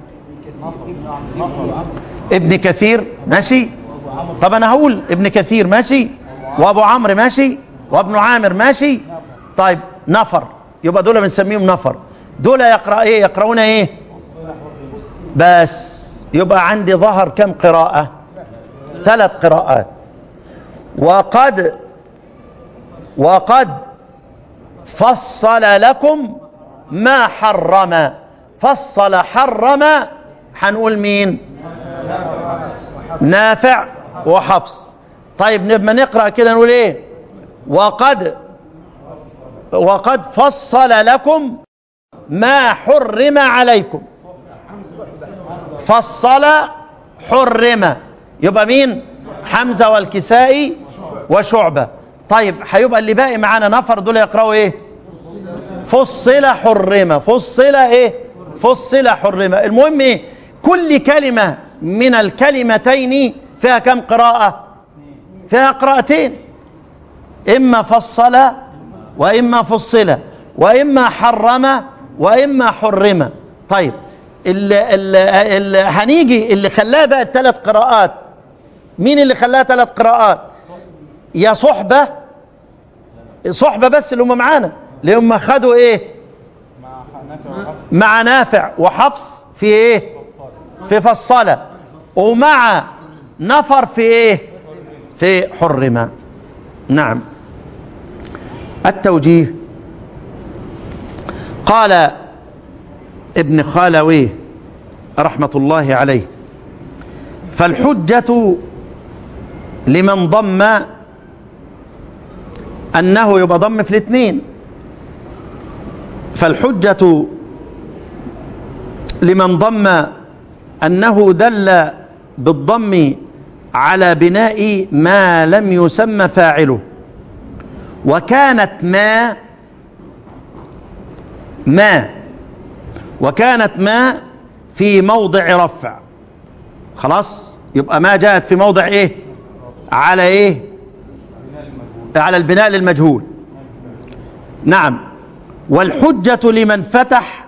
C: ابن كثير ماشي طب انا هقول ابن كثير ماشي وابو عمرو ماشي وابن عامر ماشي طيب نفر يبقى دول بنسميهم نفر دول يقرأ ايه يقرؤون ايه بس يبقى عندي ظهر كم قراءة ثلاث قراءات وقد وقد فصل لكم ما حرم فصل حرم هنقول مين نافع وحفص طيب لما نقرا كده نقول ايه وقد وقد فصل لكم ما حرم عليكم فصل حرم يبقى مين حمزه والكسائي وشعبه طيب هيبقى اللي باقي معانا نفر دول يقراوا ايه فصل حرم فصل ايه فصل حرم المهم ايه كل كلمه من الكلمتين فيها كم قراءه فيها قراءتين اما فصل واما فصل واما حرم واما حرم طيب اللي, اللي, اللي هنيجي اللي خلاها بقى ثلاث قراءات مين اللي خلاها ثلاث قراءات يا صحبه صحبه بس اللي هم معانا اللي هم خدوا ايه مع نافع وحفص في ايه في فصلة ومع نفر في ايه في حرم نعم التوجيه قال ابن خالويه رحمة الله عليه فالحجة لمن ضم أنه يبقى ضم في الاثنين فالحجة لمن ضم أنه دل بالضم على بناء ما لم يسمى فاعله وكانت ما ما وكانت ما في موضع رفع خلاص يبقى ما جاءت في موضع ايه على ايه على البناء للمجهول نعم والحجة لمن فتح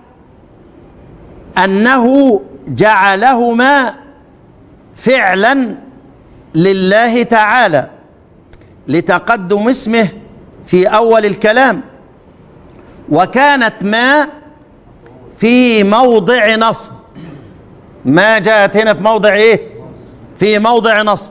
C: أنه جعلهما فعلا لله تعالى لتقدم اسمه في أول الكلام وكانت ما في موضع نصب ما جاءت هنا في موضع ايه في موضع نصب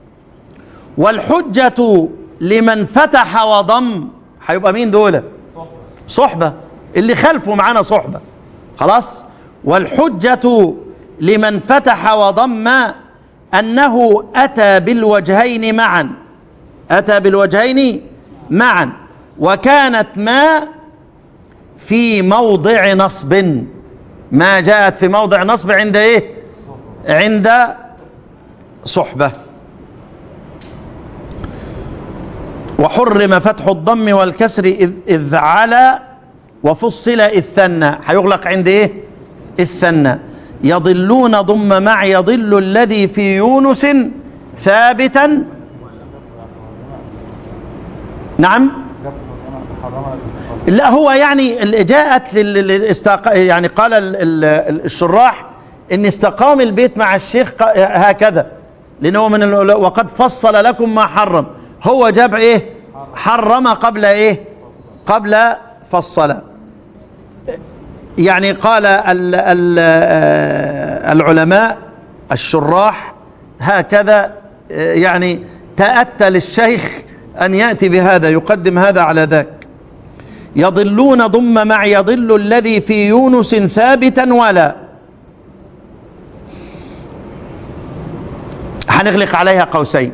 C: والحجة لمن فتح وضم هيبقى مين دول صحبة اللي خلفه معانا صحبة خلاص والحجة لمن فتح وضم أنه أتى بالوجهين معا أتى بالوجهين معا وكانت ما في موضع نصب ما جاءت في موضع نصب عند ايه عند صحبة وحرم فتح الضم والكسر إذ, إذ على وفصل إذ ثنى هيغلق عند ايه الثنى يضلون ضم مع يضل الذي في يونس ثابتا نعم لا هو يعني اللي جاءت للاستق... يعني قال ال- ال- الشراح ان استقام البيت مع الشيخ ق- هكذا لانه من ال... وقد فصل لكم ما حرم هو جاب ايه حرم قبل ايه قبل فصل يعني قال ال ال العلماء الشراح هكذا يعني تأتى للشيخ أن يأتي بهذا يقدم هذا على ذاك يضلون ضم مع يضل الذي في يونس ثابتا ولا هنغلق عليها قوسين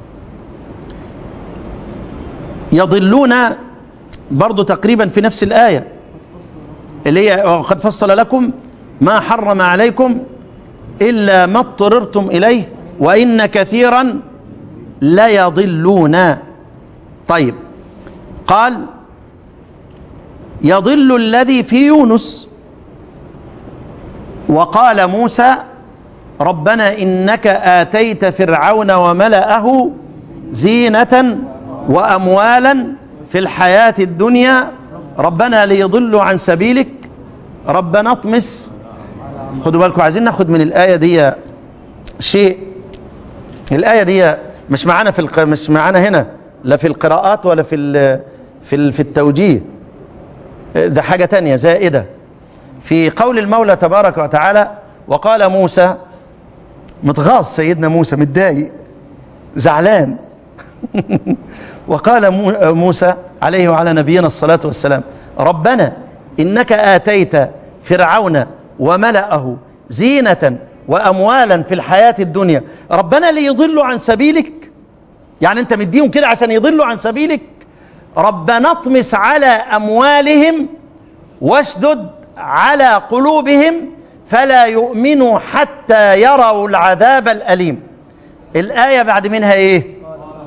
C: يضلون برضو تقريبا في نفس الآية اللي هي وقد فصل لكم ما حرم عليكم إلا ما اضطررتم إليه وإن كثيرا ليضلون طيب قال يضل الذي في يونس وقال موسى ربنا إنك آتيت فرعون وملأه زينة وأموالا في الحياة الدنيا ربنا ليضلوا عن سبيلك ربنا اطمس خدوا بالكم عايزين ناخد من الآية دي شيء الآية دي مش معانا في الق... مش معانا هنا لا في القراءات ولا في ال... في ال... في التوجيه ده حاجة تانية زائدة في قول المولى تبارك وتعالى وقال موسى متغاظ سيدنا موسى متضايق زعلان وقال مو- موسى عليه وعلى نبينا الصلاة والسلام ربنا إنك آتيت فرعون وملأه زينة وأموالا في الحياة الدنيا ربنا ليضلوا عن سبيلك يعني أنت مديهم كده عشان يضلوا عن سبيلك ربنا اطمس على أموالهم واشدد على قلوبهم فلا يؤمنوا حتى يروا العذاب الأليم الآية بعد منها إيه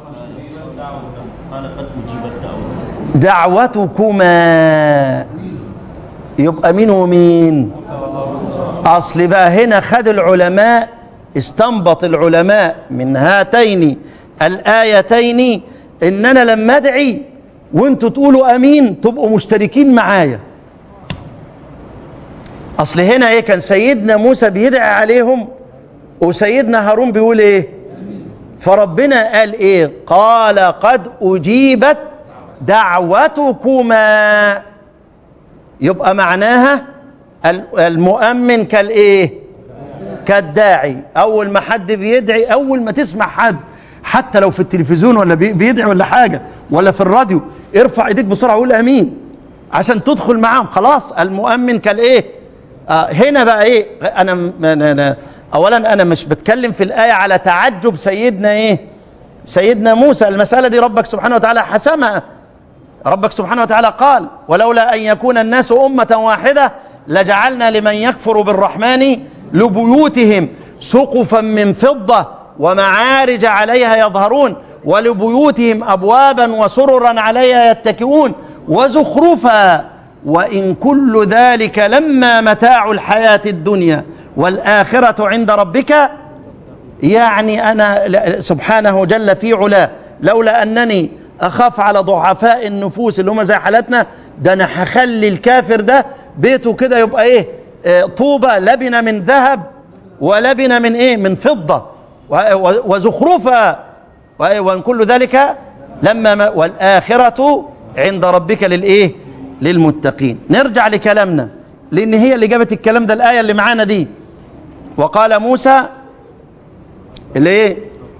C: دعوتكما يبقى مين ومين أصل بقى هنا خد العلماء استنبط العلماء من هاتين الآيتين إن أنا لما أدعي وانتوا تقولوا أمين تبقوا مشتركين معايا أصل هنا إيه كان سيدنا موسى بيدعي عليهم وسيدنا هارون بيقول إيه فربنا قال ايه قال قد اجيبت دعوتكما يبقى معناها ال- المؤمن كالايه كالداعي اول ما حد بيدعي اول ما تسمع حد حتى لو في التلفزيون ولا بي- بيدعي ولا حاجه ولا في الراديو ارفع ايديك بسرعه وقول امين عشان تدخل معاهم خلاص المؤمن كالايه آه هنا بقى ايه انا, م- أنا, أنا اولا انا مش بتكلم في الايه على تعجب سيدنا ايه سيدنا موسى المساله دي ربك سبحانه وتعالى حسمها ربك سبحانه وتعالى قال ولولا ان يكون الناس امه واحده لجعلنا لمن يكفر بالرحمن لبيوتهم سقفا من فضه ومعارج عليها يظهرون ولبيوتهم ابوابا وسررا عليها يتكئون وزخرفا وان كل ذلك لما متاع الحياه الدنيا والاخره عند ربك يعني أنا لا- سبحانه جل في علاه لولا أنني أخاف على ضعفاء النفوس اللي هم زي حالتنا ده أنا هخلي الكافر ده بيته كده يبقى إيه آه، طوبة لبنة من ذهب ولبنة من إيه من فضة و- و- وزخرفة و- وإن كل ذلك لما ما والآخرة عند ربك للإيه للمتقين نرجع لكلامنا لأن هي اللي جابت الكلام ده الآية اللي معانا دي وقال موسى اللي ايه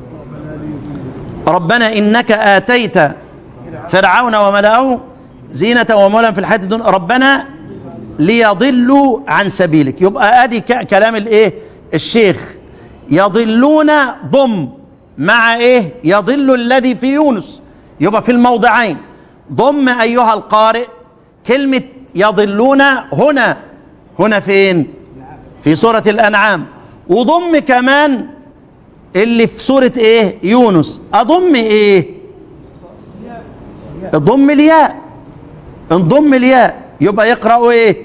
C: ربنا انك اتيت فرعون وملأه زينة ومولا في الحياة الدنيا ربنا ليضلوا عن سبيلك يبقى ادي ك- كلام الايه الشيخ يضلون ضم مع ايه يضل الذي في يونس يبقى في الموضعين ضم ايها القارئ كلمة يضلون هنا هنا فين في سورة الانعام وضم كمان اللي في سورة ايه يونس اضم ايه اضم الياء انضم الياء يبقى يقرأ ايه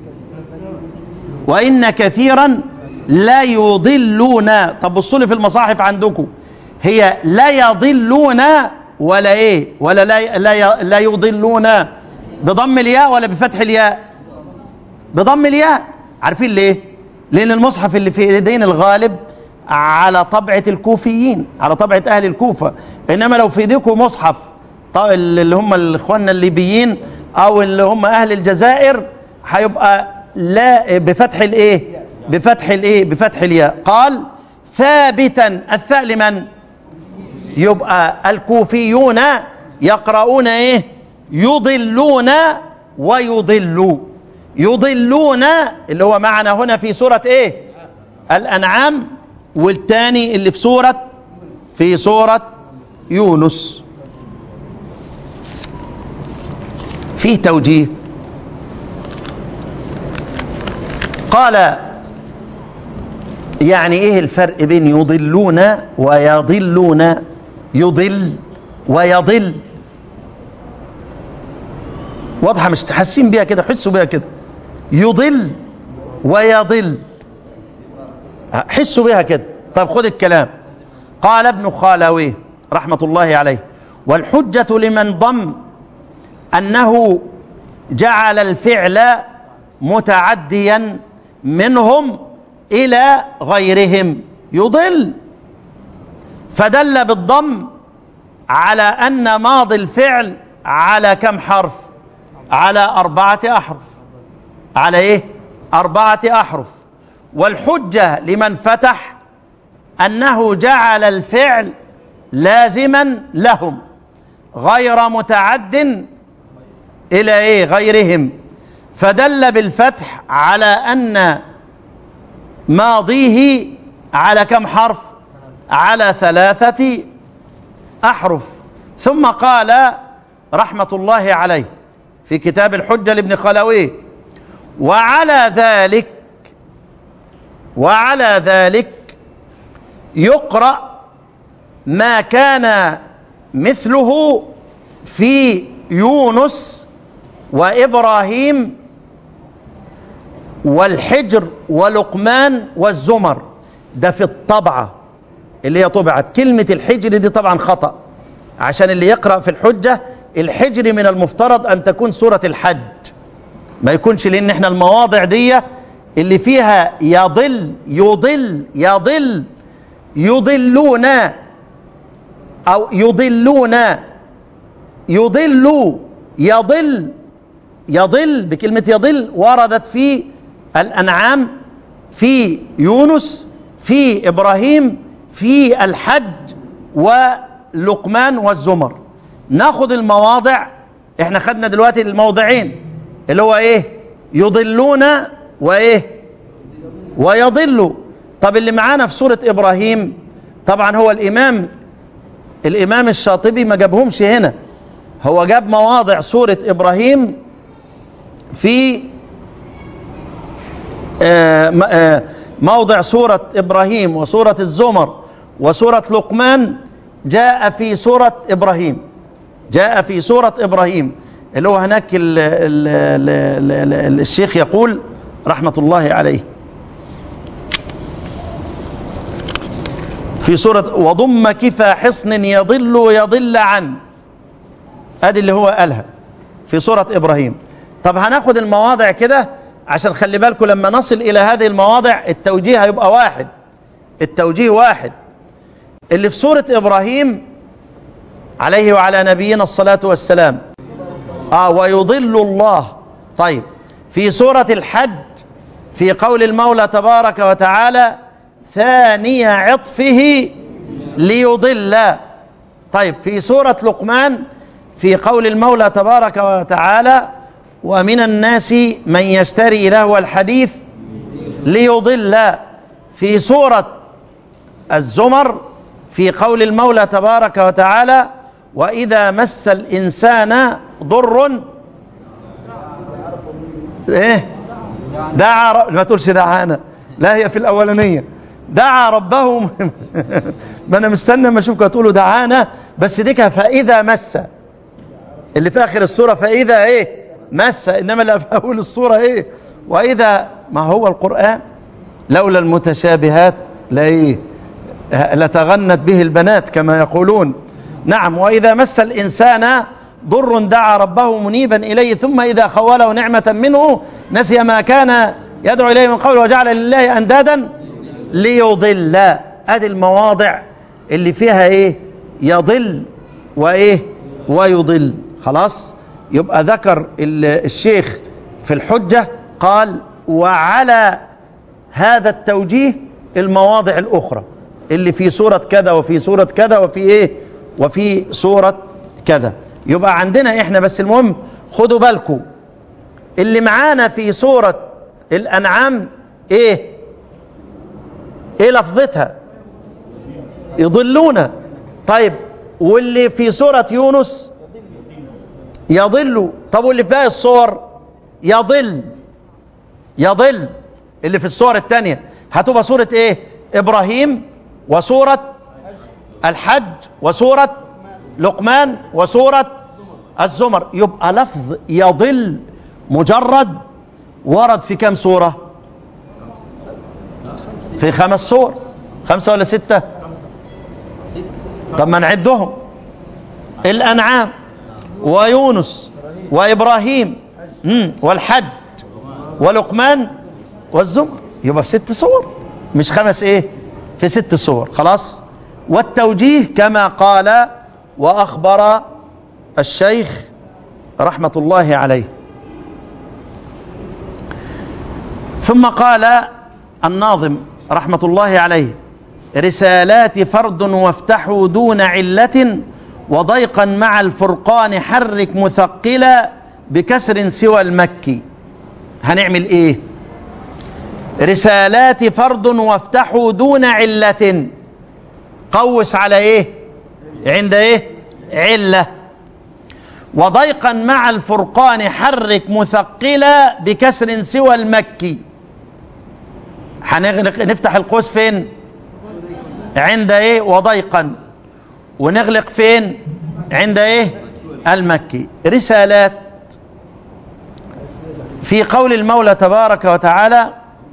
C: وان كثيرا لا يضلون طب بصوا لي في المصاحف عندكم هي لا يضلون ولا ايه ولا لا لا لا يضلون بضم الياء ولا بفتح الياء بضم الياء عارفين ليه لان المصحف اللي في ايدين الغالب على طبعة الكوفيين على طبعة اهل الكوفة انما لو في ايديكم مصحف ط- اللي هم الاخوان الليبيين او اللي هم اهل الجزائر هيبقى لا بفتح الايه بفتح الايه بفتح الياء قال ثابتا الثاء لمن يبقى الكوفيون يقرؤون ايه يضلون ويضلوا يضلون اللي هو معنا هنا في سورة ايه الانعام والتاني اللي في سورة في سورة يونس فيه توجيه قال يعني ايه الفرق بين يضلون ويضلون يضل ويضل واضحه مش حاسين بيها كده حسوا بيها كده يضل ويضل حسوا بها كده طب خد الكلام قال ابن خالويه رحمة الله عليه والحجة لمن ضم أنه جعل الفعل متعديا منهم إلى غيرهم يضل فدل بالضم على أن ماضي الفعل على كم حرف على أربعة أحرف على إيه أربعة أحرف والحجة لمن فتح أنه جعل الفعل لازما لهم غير متعد إلى إيه غيرهم فدل بالفتح على أن ماضيه على كم حرف على ثلاثة أحرف ثم قال رحمة الله عليه في كتاب الحجة لابن خلويه وعلى ذلك وعلى ذلك يقرأ ما كان مثله في يونس وإبراهيم والحجر ولقمان والزمر ده في الطبعة اللي هي طبعت كلمة الحجر دي طبعا خطأ عشان اللي يقرأ في الحجة الحجر من المفترض أن تكون سورة الحج ما يكونش لأن احنا المواضع دي اللي فيها يضل يضل يضل يضلون أو يضلون يضل يضل يضل بكلمة يضل وردت في الأنعام في يونس في إبراهيم في الحج ولقمان والزمر ناخد المواضع احنا خدنا دلوقتي الموضعين اللي هو ايه يضلون وايه ويضلوا طب اللي معانا في سورة إبراهيم طبعا هو الإمام الإمام الشاطبي ما جابهمش هنا هو جاب مواضع سورة إبراهيم في آه آه موضع سورة إبراهيم وسورة الزمر وسورة لقمان جاء في سورة إبراهيم جاء في سورة إبراهيم اللي هو هناك ال ال ال ال ال الشيخ يقول رحمة الله عليه في سورة وضم كفى حصن يضل ويضل عن ادي اللي هو قالها في سورة ابراهيم طب هناخد المواضع كده عشان خلي بالكم لما نصل الى هذه المواضع التوجيه هيبقى واحد التوجيه واحد اللي في سورة ابراهيم عليه وعلى نبينا الصلاة والسلام اه ويضل الله طيب في سورة الحج في قول المولى تبارك وتعالى ثاني عطفه ليضل طيب في سورة لقمان في قول المولى تبارك وتعالى ومن الناس من يشتري له الحديث ليضل في سورة الزمر في قول المولى تبارك وتعالى وإذا مس الإنسان ضر ايه دعا رب... ما تقولش دعانا لا هي في الأولانية دعا ربه ما انا مستنى ما اشوفك هتقولوا دعانا بس دي فاذا مس اللي في اخر السوره فاذا ايه مس انما اللي في اول السوره ايه واذا ما هو القران لولا المتشابهات لا ايه لتغنت به البنات كما يقولون نعم واذا مس الانسان ضر دعا ربه منيبا اليه ثم اذا خوله نعمه منه نسي ما كان يدعو اليه من قبل وجعل لله اندادا ليضل ادي المواضع اللي فيها ايه يضل وايه ويضل خلاص يبقى ذكر الشيخ في الحجة قال وعلى هذا التوجيه المواضع الأخرى اللي في سورة كذا وفي سورة كذا وفي ايه وفي سورة كذا يبقى عندنا احنا بس المهم خدوا بالكم اللي معانا في سورة الأنعام ايه ايه لفظتها يضلون طيب واللي في سورة يونس يضل طب واللي في باقي الصور يضل يضل اللي في الصور الثانية هتبقى سورة ايه ابراهيم وسورة الحج وسورة لقمان وسورة الزمر يبقى لفظ يضل مجرد ورد في كم سورة في خمس صور خمسة ولا ستة طب ما نعدهم الأنعام ويونس وإبراهيم مم، والحج ولقمان والزمر يبقى في ست صور مش خمس ايه في ست صور خلاص والتوجيه كما قال وأخبر الشيخ رحمة الله عليه ثم قال الناظم رحمة الله عليه رسالات فرد وافتحوا دون علة وضيقا مع الفرقان حرك مثقلا بكسر سوى المكي هنعمل ايه رسالات فرد وافتحوا دون علة قوس على ايه عند ايه علة وضيقا مع الفرقان حرك مثقلا بكسر سوى المكي هنغلق نفتح القوس فين عند ايه وضيقا ونغلق فين عند ايه المكي رسالات في قول المولى تبارك وتعالى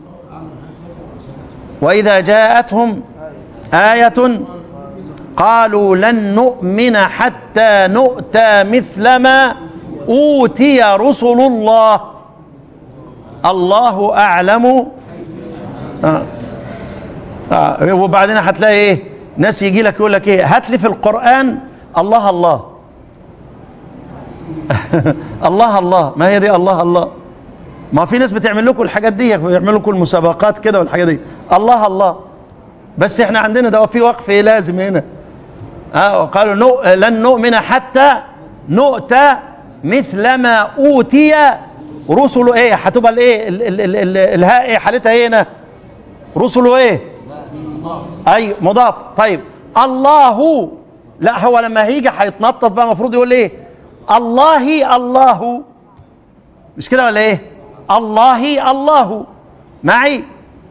C: واذا جاءتهم ايه قالوا لن نؤمن حتى نؤتى مثل ما اوتي رسل الله الله اعلم آه. آه. وبعدين هتلاقي ايه ناس يجي لك يقول لك ايه هات لي في القران الله الله الله الله ما هي دي الله الله ما في ناس بتعمل لكم الحاجات دي بيعملوا لكم المسابقات كده والحاجات دي الله الله بس احنا عندنا ده في وقف إيه لازم هنا اه وقالوا نو لن نؤمن حتى نؤتى مثل ما اوتي رسل ايه هتبقى الايه ال- ال- ال- ال- الهاء ايه حالتها ايه هنا رسل ايه اي مضاف طيب الله لا هو لما هيجي هيتنطط بقى المفروض يقول ايه الله الله مش كده ولا ايه الله الله معي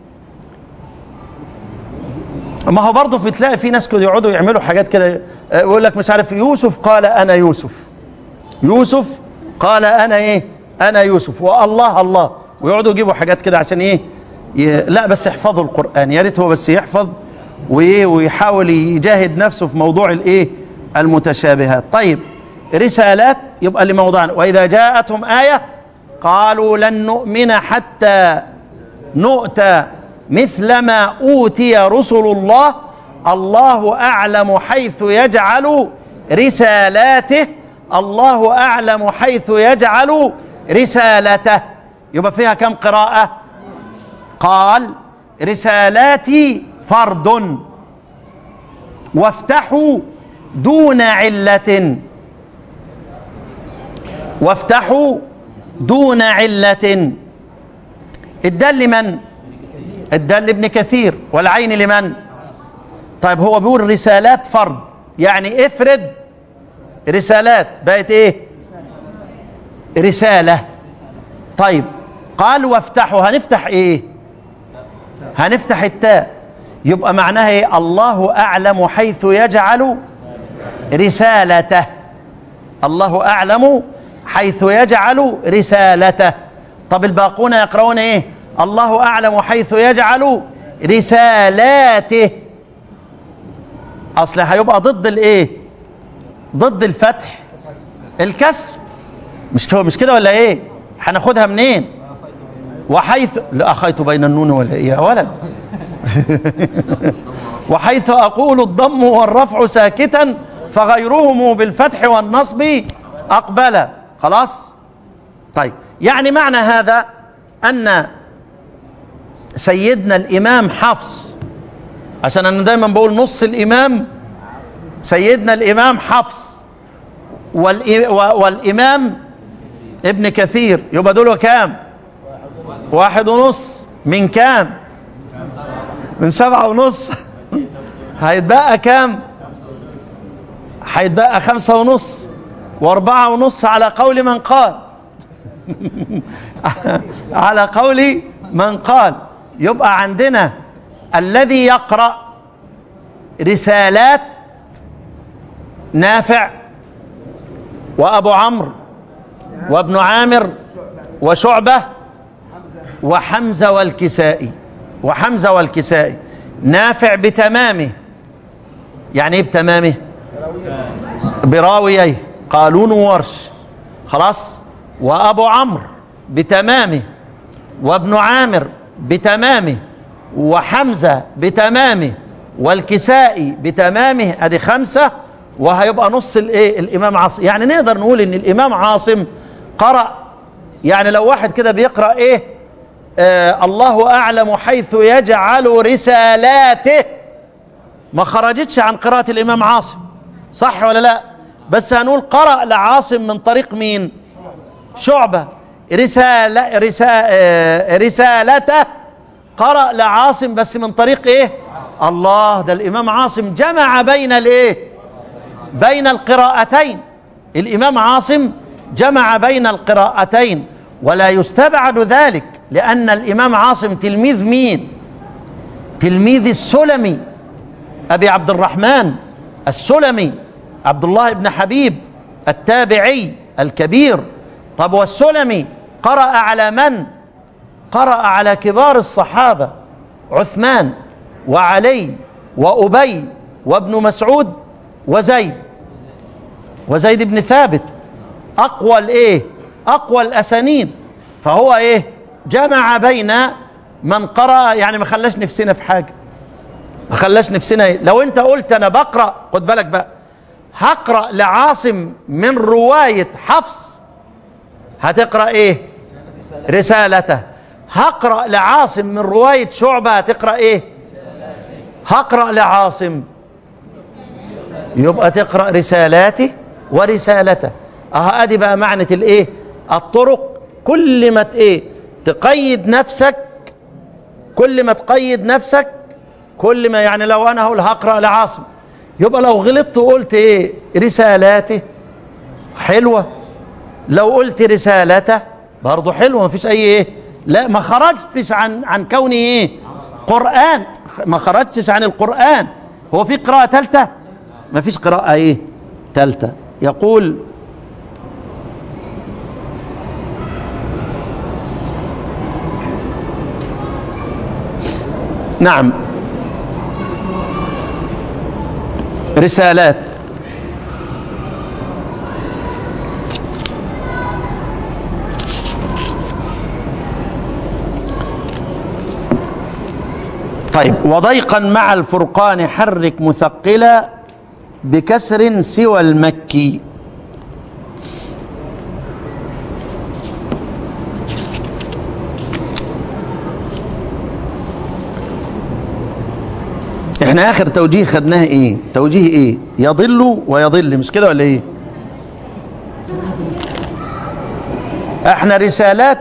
C: ما هو برضه في تلاقي في ناس كده يقعدوا يعملوا حاجات كده آه، يقول لك مش عارف يوسف قال انا يوسف يوسف قال انا ايه انا يوسف والله الله ويقعدوا يجيبوا حاجات كده عشان ايه ي... لا بس يحفظوا القران يا ريت هو بس يحفظ وايه ويحاول يجاهد نفسه في موضوع الايه المتشابهات طيب رسالات يبقى لموضوعنا واذا جاءتهم ايه قالوا لن نؤمن حتى نؤتى مثل ما اوتي رسل الله الله اعلم حيث يجعل رسالاته الله اعلم حيث يجعل رسالته يبقى فيها كم قراءه قال رسالاتي فرد وافتحوا دون عله وافتحوا دون عله الدال لمن الدال لابن كثير والعين لمن طيب هو بيقول رسالات فرد يعني افرد رسالات بقت ايه رسالة طيب قال وافتحوا هنفتح ايه هنفتح التاء يبقى معناها ايه الله اعلم حيث يجعل رسالته الله اعلم حيث يجعل رسالته طب الباقون يقرؤون ايه الله اعلم حيث يجعل رسالاته اصل هيبقى ضد الايه ضد الفتح الكسر مش هو مش كده ولا ايه هناخدها منين وحيث لا اخيت بين النون ولا ايه يا ولد وحيث اقول الضم والرفع ساكتا فغيرهم بالفتح والنصب اقبل خلاص طيب يعني معنى هذا ان سيدنا الامام حفص عشان انا دايما بقول نص الامام سيدنا الامام حفص والإ- و- والامام ابن كثير يبقى دول كام واحد ونص من كام من سبعة ونص هيتبقى كام هيتبقى خمسة ونص واربعة ونص على قول من قال على قول من قال يبقى عندنا الذي يقرأ رسالات نافع وأبو عمرو وابن عامر وشعبة وحمزة والكسائي وحمزة والكسائي نافع بتمامه يعني ايه بتمامه براويه قالون وورش خلاص وابو عمرو بتمامه وابن عامر بتمامه وحمزه بتمامه والكسائي بتمامه ادي خمسه وهيبقى نص الايه الامام عاصم يعني نقدر نقول ان الامام عاصم قرأ يعني لو واحد كده بيقرأ ايه آه الله اعلم حيث يجعل رسالاته ما خرجتش عن قراءة الامام عاصم صح ولا لا بس هنقول قرأ لعاصم من طريق مين شعبة رسالة رسالة, آه رسالته قرأ لعاصم بس من طريق ايه الله ده الامام عاصم جمع بين الايه بين القراءتين الامام عاصم جمع بين القراءتين ولا يستبعد ذلك لان الامام عاصم تلميذ مين تلميذ السلمي ابي عبد الرحمن السلمي عبد الله بن حبيب التابعي الكبير طب والسلمي قرأ على من قرأ على كبار الصحابة عثمان وعلي وأبي وابن مسعود وزيد وزيد بن ثابت أقوى الإيه أقوى الأسانيد فهو إيه جمع بين من قرأ يعني ما خلاش نفسنا في حاجة ما خلاش نفسنا إيه؟ لو أنت قلت أنا بقرأ خد بالك بقى هقرأ لعاصم من رواية حفص هتقرأ إيه رسالته هقرأ لعاصم من رواية شعبة هتقرأ إيه هقرأ لعاصم يبقى تقرأ رسالاته ورسالته اه ادي بقى معنى الايه الطرق كل ما ايه تقيد نفسك كل ما تقيد نفسك كل ما يعني لو انا هقول هقرا لعاصم يبقى لو غلطت وقلت ايه رسالاته حلوه لو قلت رسالته برضه حلوه ما فيش اي ايه لا ما خرجتش عن عن كوني ايه قران ما خرجتش عن القران هو في قراءه ثالثه ما فيش قراءه ايه ثالثه يقول نعم رسالات طيب وضيقا مع الفرقان حرك مثقلا بكسر سوى المكي احنا اخر توجيه خدناه ايه توجيه ايه يضل ويضل مش كده ولا ايه احنا رسالات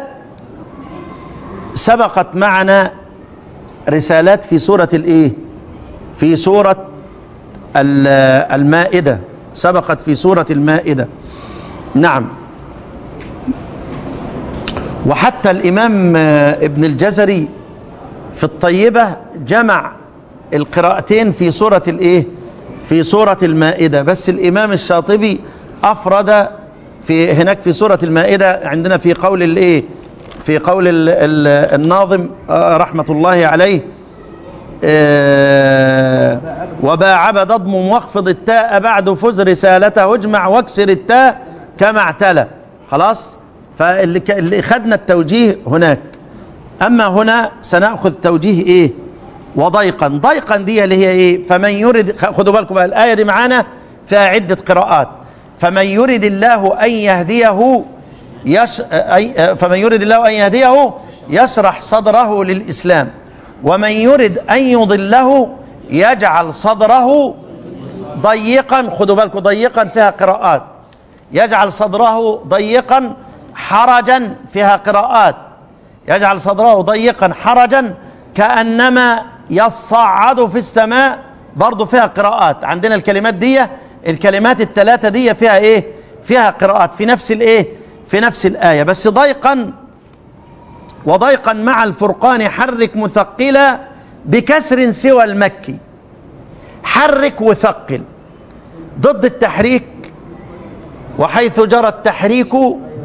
C: سبقت معنا رسالات في سورة الايه في سورة المائدة سبقت في سورة المائدة نعم وحتى الإمام ابن الجزري في الطيبة جمع القراءتين في سورة الايه في سورة المائدة بس الإمام الشاطبي أفرد في هناك في سورة المائدة عندنا في قول الايه في قول ال ال الناظم رحمة الله عليه آه وباعب ضضم واخفض التاء بعد فز رسالته اجمع واكسر التاء كما اعتلى خلاص فاللي اللي خدنا التوجيه هناك اما هنا سناخذ توجيه ايه وضيقا ضيقا دي اللي هي ايه فمن يرد خدوا بالكم بقى الايه دي معانا فيها عده قراءات فمن يرد الله ان يهديه يش أي فمن يرد الله ان يهديه يشرح صدره للاسلام ومن يرد ان يضله يجعل صدره ضيقا خدوا بالكم ضيقا فيها قراءات يجعل صدره ضيقا حرجا فيها قراءات يجعل صدره ضيقا حرجا كانما يصعد في السماء برضه فيها قراءات عندنا الكلمات دي الكلمات الثلاثه دي فيها ايه فيها قراءات في نفس الايه في نفس الايه بس ضيقا وضيقا مع الفرقان حرك مثقلا بكسر سوى المكي حرك وثقل ضد التحريك وحيث جرى التحريك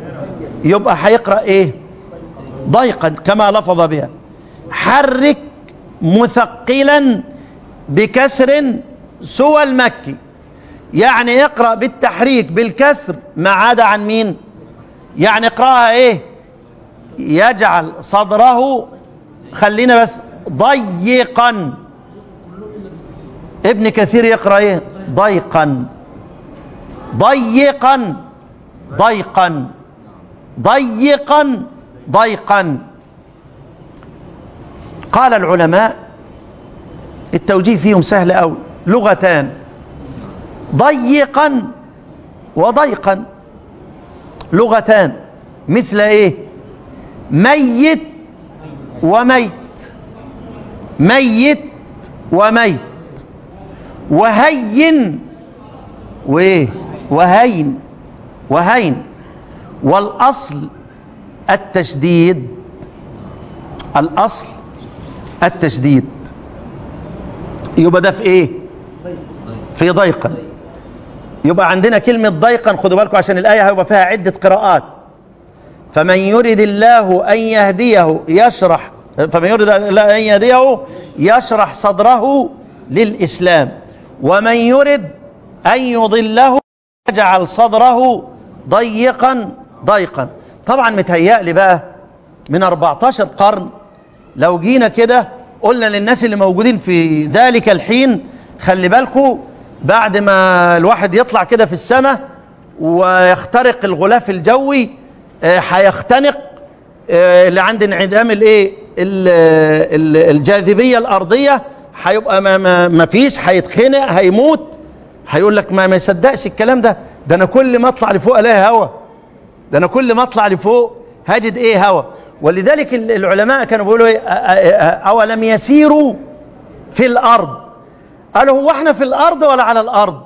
C: يبقى هيقرا ايه ضيقا كما لفظ بها حرك مثقلا بكسر سوى المكي يعني اقرأ بالتحريك بالكسر ما عدا عن مين يعني اقرأها ايه يجعل صدره خلينا بس ضيقا ابن كثير يقرأ ايه ضيقا ضيقا ضيقا ضيقا ضيقا قال العلماء التوجيه فيهم سهل أوي لغتان ضيقا وضيقا لغتان مثل ايه ميت وميت ميت وميت وهين وايه وهين وهين والاصل التشديد الاصل التشديد يبقى ده في ايه في ضيقا يبقى عندنا كلمة ضيقا خدوا بالكم عشان الآية هيبقى فيها عدة قراءات فمن يرد الله أن يهديه يشرح فمن يرد الله أن يهديه يشرح صدره للإسلام ومن يرد أن يضله يجعل صدره ضيقا ضيقا طبعا متهيألي بقى من 14 قرن لو جينا كده قلنا للناس اللي موجودين في ذلك الحين خلي بالكم بعد ما الواحد يطلع كده في السماء ويخترق الغلاف الجوي آه، هيختنق آه، اللي عند انعدام الايه ال- ال- الجاذبيه الارضيه هيبقى ما, ما, ما فيش هيتخنق هيموت هيقول لك ما ما يصدقش الكلام ده ده انا كل ما اطلع لفوق الاقي هوا ده انا كل ما اطلع لفوق هجد ايه هوا ولذلك ال- العلماء كانوا بيقولوا ايه أ- أ- أ- اولم يسيروا في الارض قالوا هو احنا في الارض ولا على الارض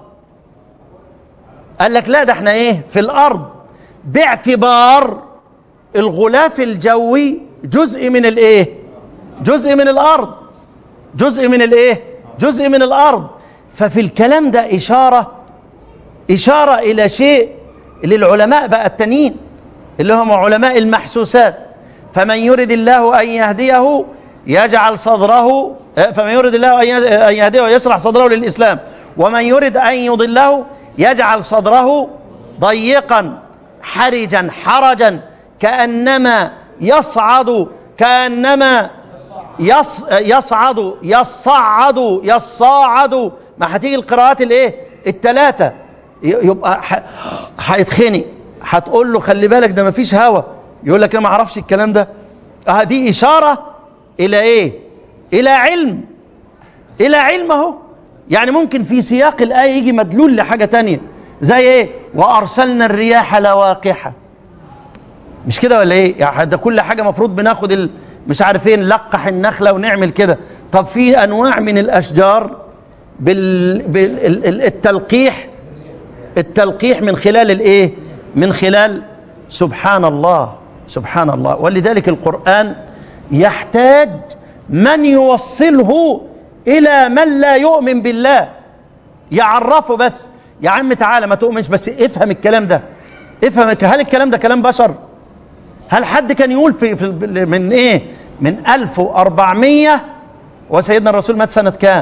C: قال لك لا ده احنا ايه في الارض باعتبار الغلاف الجوي جزء من الايه جزء من الارض جزء من الايه جزء من الارض ففي الكلام ده اشاره اشاره الى شيء للعلماء بقى التانيين اللي هم علماء المحسوسات فمن يرد الله ان يهديه يجعل صدره فمن يرد الله ان يهديه يشرح صدره للاسلام ومن يرد ان يضله يجعل صدره ضيقا حرجا حرجا كانما يصعد كانما يص يصعد يصعد يصاعد ما هتيجي القراءات الايه الثلاثه يبقى ح- هيتخنق هتقول له خلي بالك ده مفيش هوا يقول لك انا ما اعرفش الكلام ده اه دي اشاره الى ايه الى علم الى علم اهو يعني ممكن في سياق الايه يجي مدلول لحاجه تانية زي ايه وارسلنا الرياح لواقحه مش كده ولا ايه يعني ده كل حاجه مفروض بناخد ال... مش عارف ايه نلقح النخله ونعمل كده طب في انواع من الاشجار بال... بالتلقيح التلقيح من خلال الايه من خلال سبحان الله سبحان الله ولذلك القرآن يحتاج من يوصله إلى من لا يؤمن بالله يعرفه بس يا عم تعالى ما تؤمنش بس افهم الكلام ده افهم هل الكلام ده كلام بشر هل حد كان يقول في, في من ايه من 1400 وسيدنا الرسول مات سنة كام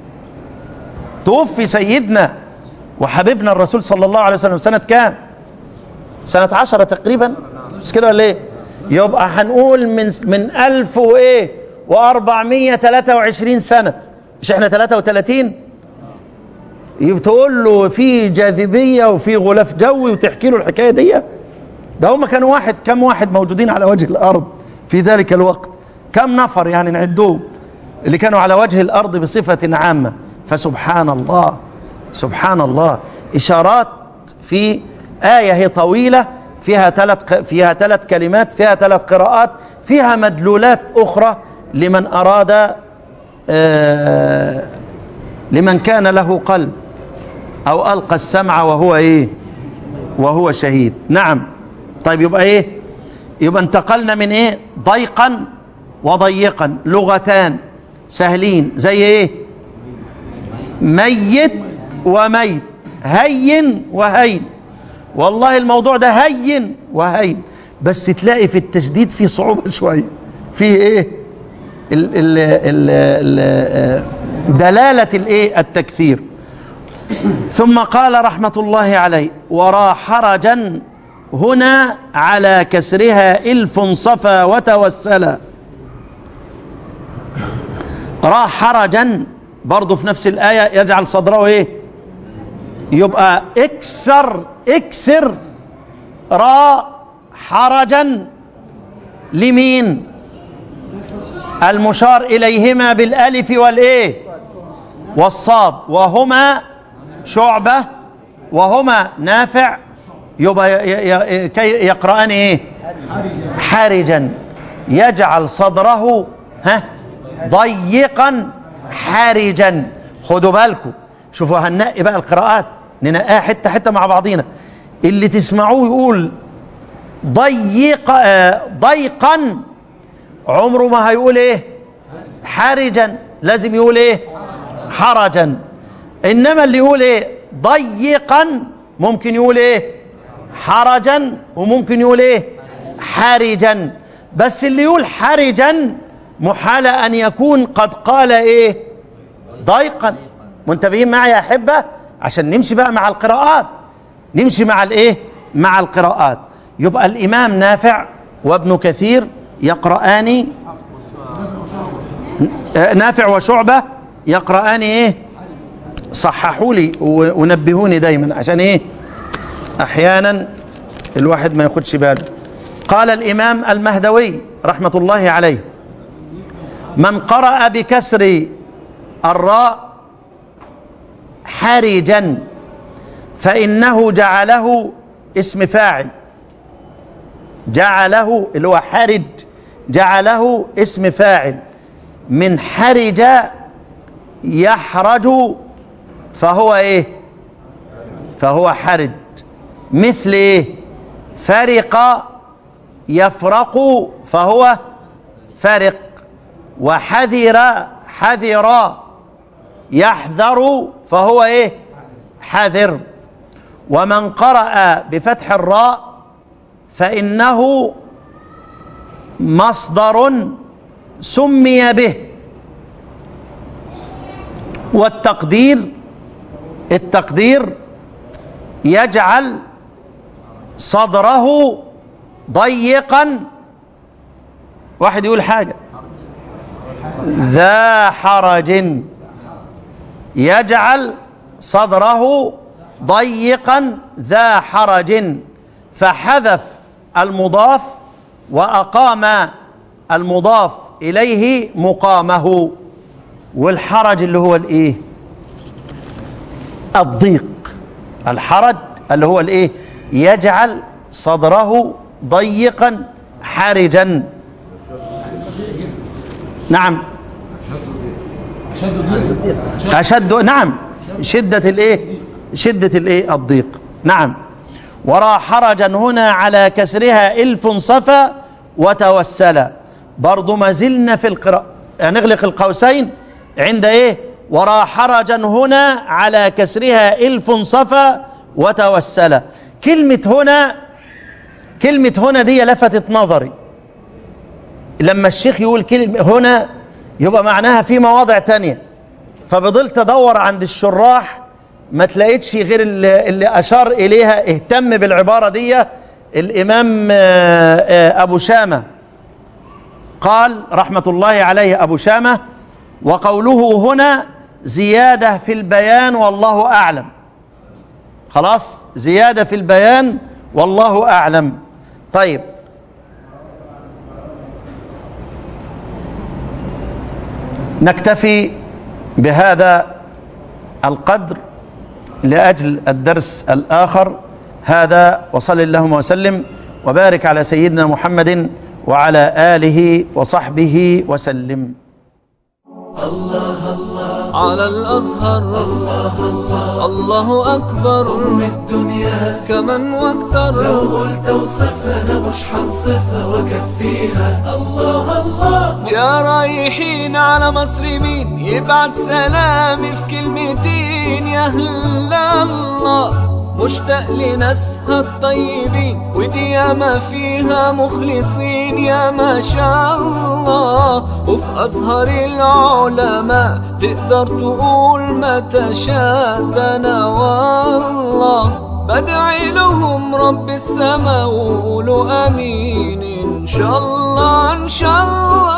C: توفي سيدنا وحبيبنا الرسول صلى الله عليه وسلم سنة كام سنة عشرة تقريبا مش كده ولا ايه يبقى هنقول من من 1000 وايه و423 سنة مش احنا 33 يبقى تقول له في جاذبية وفي غلاف جوي وتحكي له الحكاية دي ده هم كانوا واحد كم واحد موجودين على وجه الأرض في ذلك الوقت كم نفر يعني نعدهم اللي كانوا على وجه الأرض بصفة عامة فسبحان الله سبحان الله إشارات في آية هي طويلة فيها ثلاث فيها ثلاث كلمات فيها ثلاث قراءات فيها مدلولات أخرى لمن أراد آه لمن كان له قلب أو ألقى السمع وهو إيه وهو شهيد نعم طيب يبقى إيه يبقى انتقلنا من إيه ضيقا وضيقا لغتان سهلين زي إيه ميت وميت هين وهين والله الموضوع ده هين وهين بس تلاقي في التشديد فيه صعوبة شوية فيه ايه ال ال ال ال دلالة الايه التكثير ثم قال رحمة الله عليه ورا حرجا هنا على كسرها إلف صفا وتوسلا را حرجا برضه في نفس الآية يجعل صدره ايه يبقى اكسر اكسر را حرجا لمين المشار إليهما بالألف والإيه والصاد وهما شعبة وهما نافع يبقى ي- ي- كي يقرأان إيه حرجا يجعل صدره ها ضيقا حرجا خدوا بالكم شوفوا هننقي بقى القراءات ننقيها حتة حتة مع بعضينا اللي تسمعوه يقول ضيق آه، ضيقا عمره ما هيقول ايه حرجا لازم يقول ايه حرجا انما اللي يقول ايه ضيقا ممكن يقول ايه حرجا وممكن يقول ايه حرجا بس اللي يقول حرجا محال ان يكون قد قال ايه ضيقا منتبهين معي يا احبه عشان نمشي بقى مع القراءات نمشي مع الايه مع القراءات يبقى الامام نافع وابن كثير يقرآن آه، نافع وشعبة يقرآن ايه صححوا لي و- ونبهوني دايما عشان ايه احيانا الواحد ما ياخدش باله قال الامام المهدوي رحمة الله عليه من قرأ بكسر الراء حرجا فإنه جعله اسم فاعل جعله اللي هو حرج جعله اسم فاعل من حرج يحرج فهو ايه فهو حرج مثل ايه فرق يفرق فهو فرق وحذر حذر يحذر فهو ايه حذر ومن قرأ بفتح الراء فإنه مصدر سمي به والتقدير التقدير يجعل صدره ضيقا واحد يقول حاجة ذا حرج يجعل صدره ضيقا ذا حرج فحذف المضاف وأقام المضاف إليه مقامه والحرج اللي هو الإيه الضيق الحرج اللي هو الإيه يجعل صدره ضيقا حرجا نعم أشد نعم شدة الإيه شدة الإيه الضيق نعم ورا حرجا هنا على كسرها إلف صفا وتوسلا برضو ما زلنا في القراءة نغلق القوسين عند إيه ورا حرجا هنا على كسرها إلف صفا وتوسلا كلمة هنا كلمة هنا دي لفتت نظري لما الشيخ يقول كلمة هنا يبقى معناها في مواضع تانية ففضلت ادور عند الشراح ما تلاقيتش غير اللي, اللي اشار اليها اهتم بالعباره دي الامام آه، آه، ابو شامه قال رحمه الله عليه ابو شامه وقوله هنا زياده في البيان والله اعلم خلاص زياده في البيان والله اعلم طيب نكتفي بهذا القدر لاجل الدرس الاخر هذا وصل اللهم وسلم وبارك على سيدنا محمد وعلى اله وصحبه وسلم
A: على الأزهر الله أكبر
B: من الدنيا
A: كمن واكتر
B: لو قلت وصفنا مش حنصفها وكفيها الله الله
A: يا رايحين على مصر مين يبعت سلامي في كلمتين يا هلا الله مشتاق لناسها الطيبين ودي ياما فيها مخلصين يا ما شاء الله وفي أزهر العلماء تقدر تقول ما تشاء ده أنا والله بدعي لهم رب السما وقولوا امين ان شاء الله ان شاء الله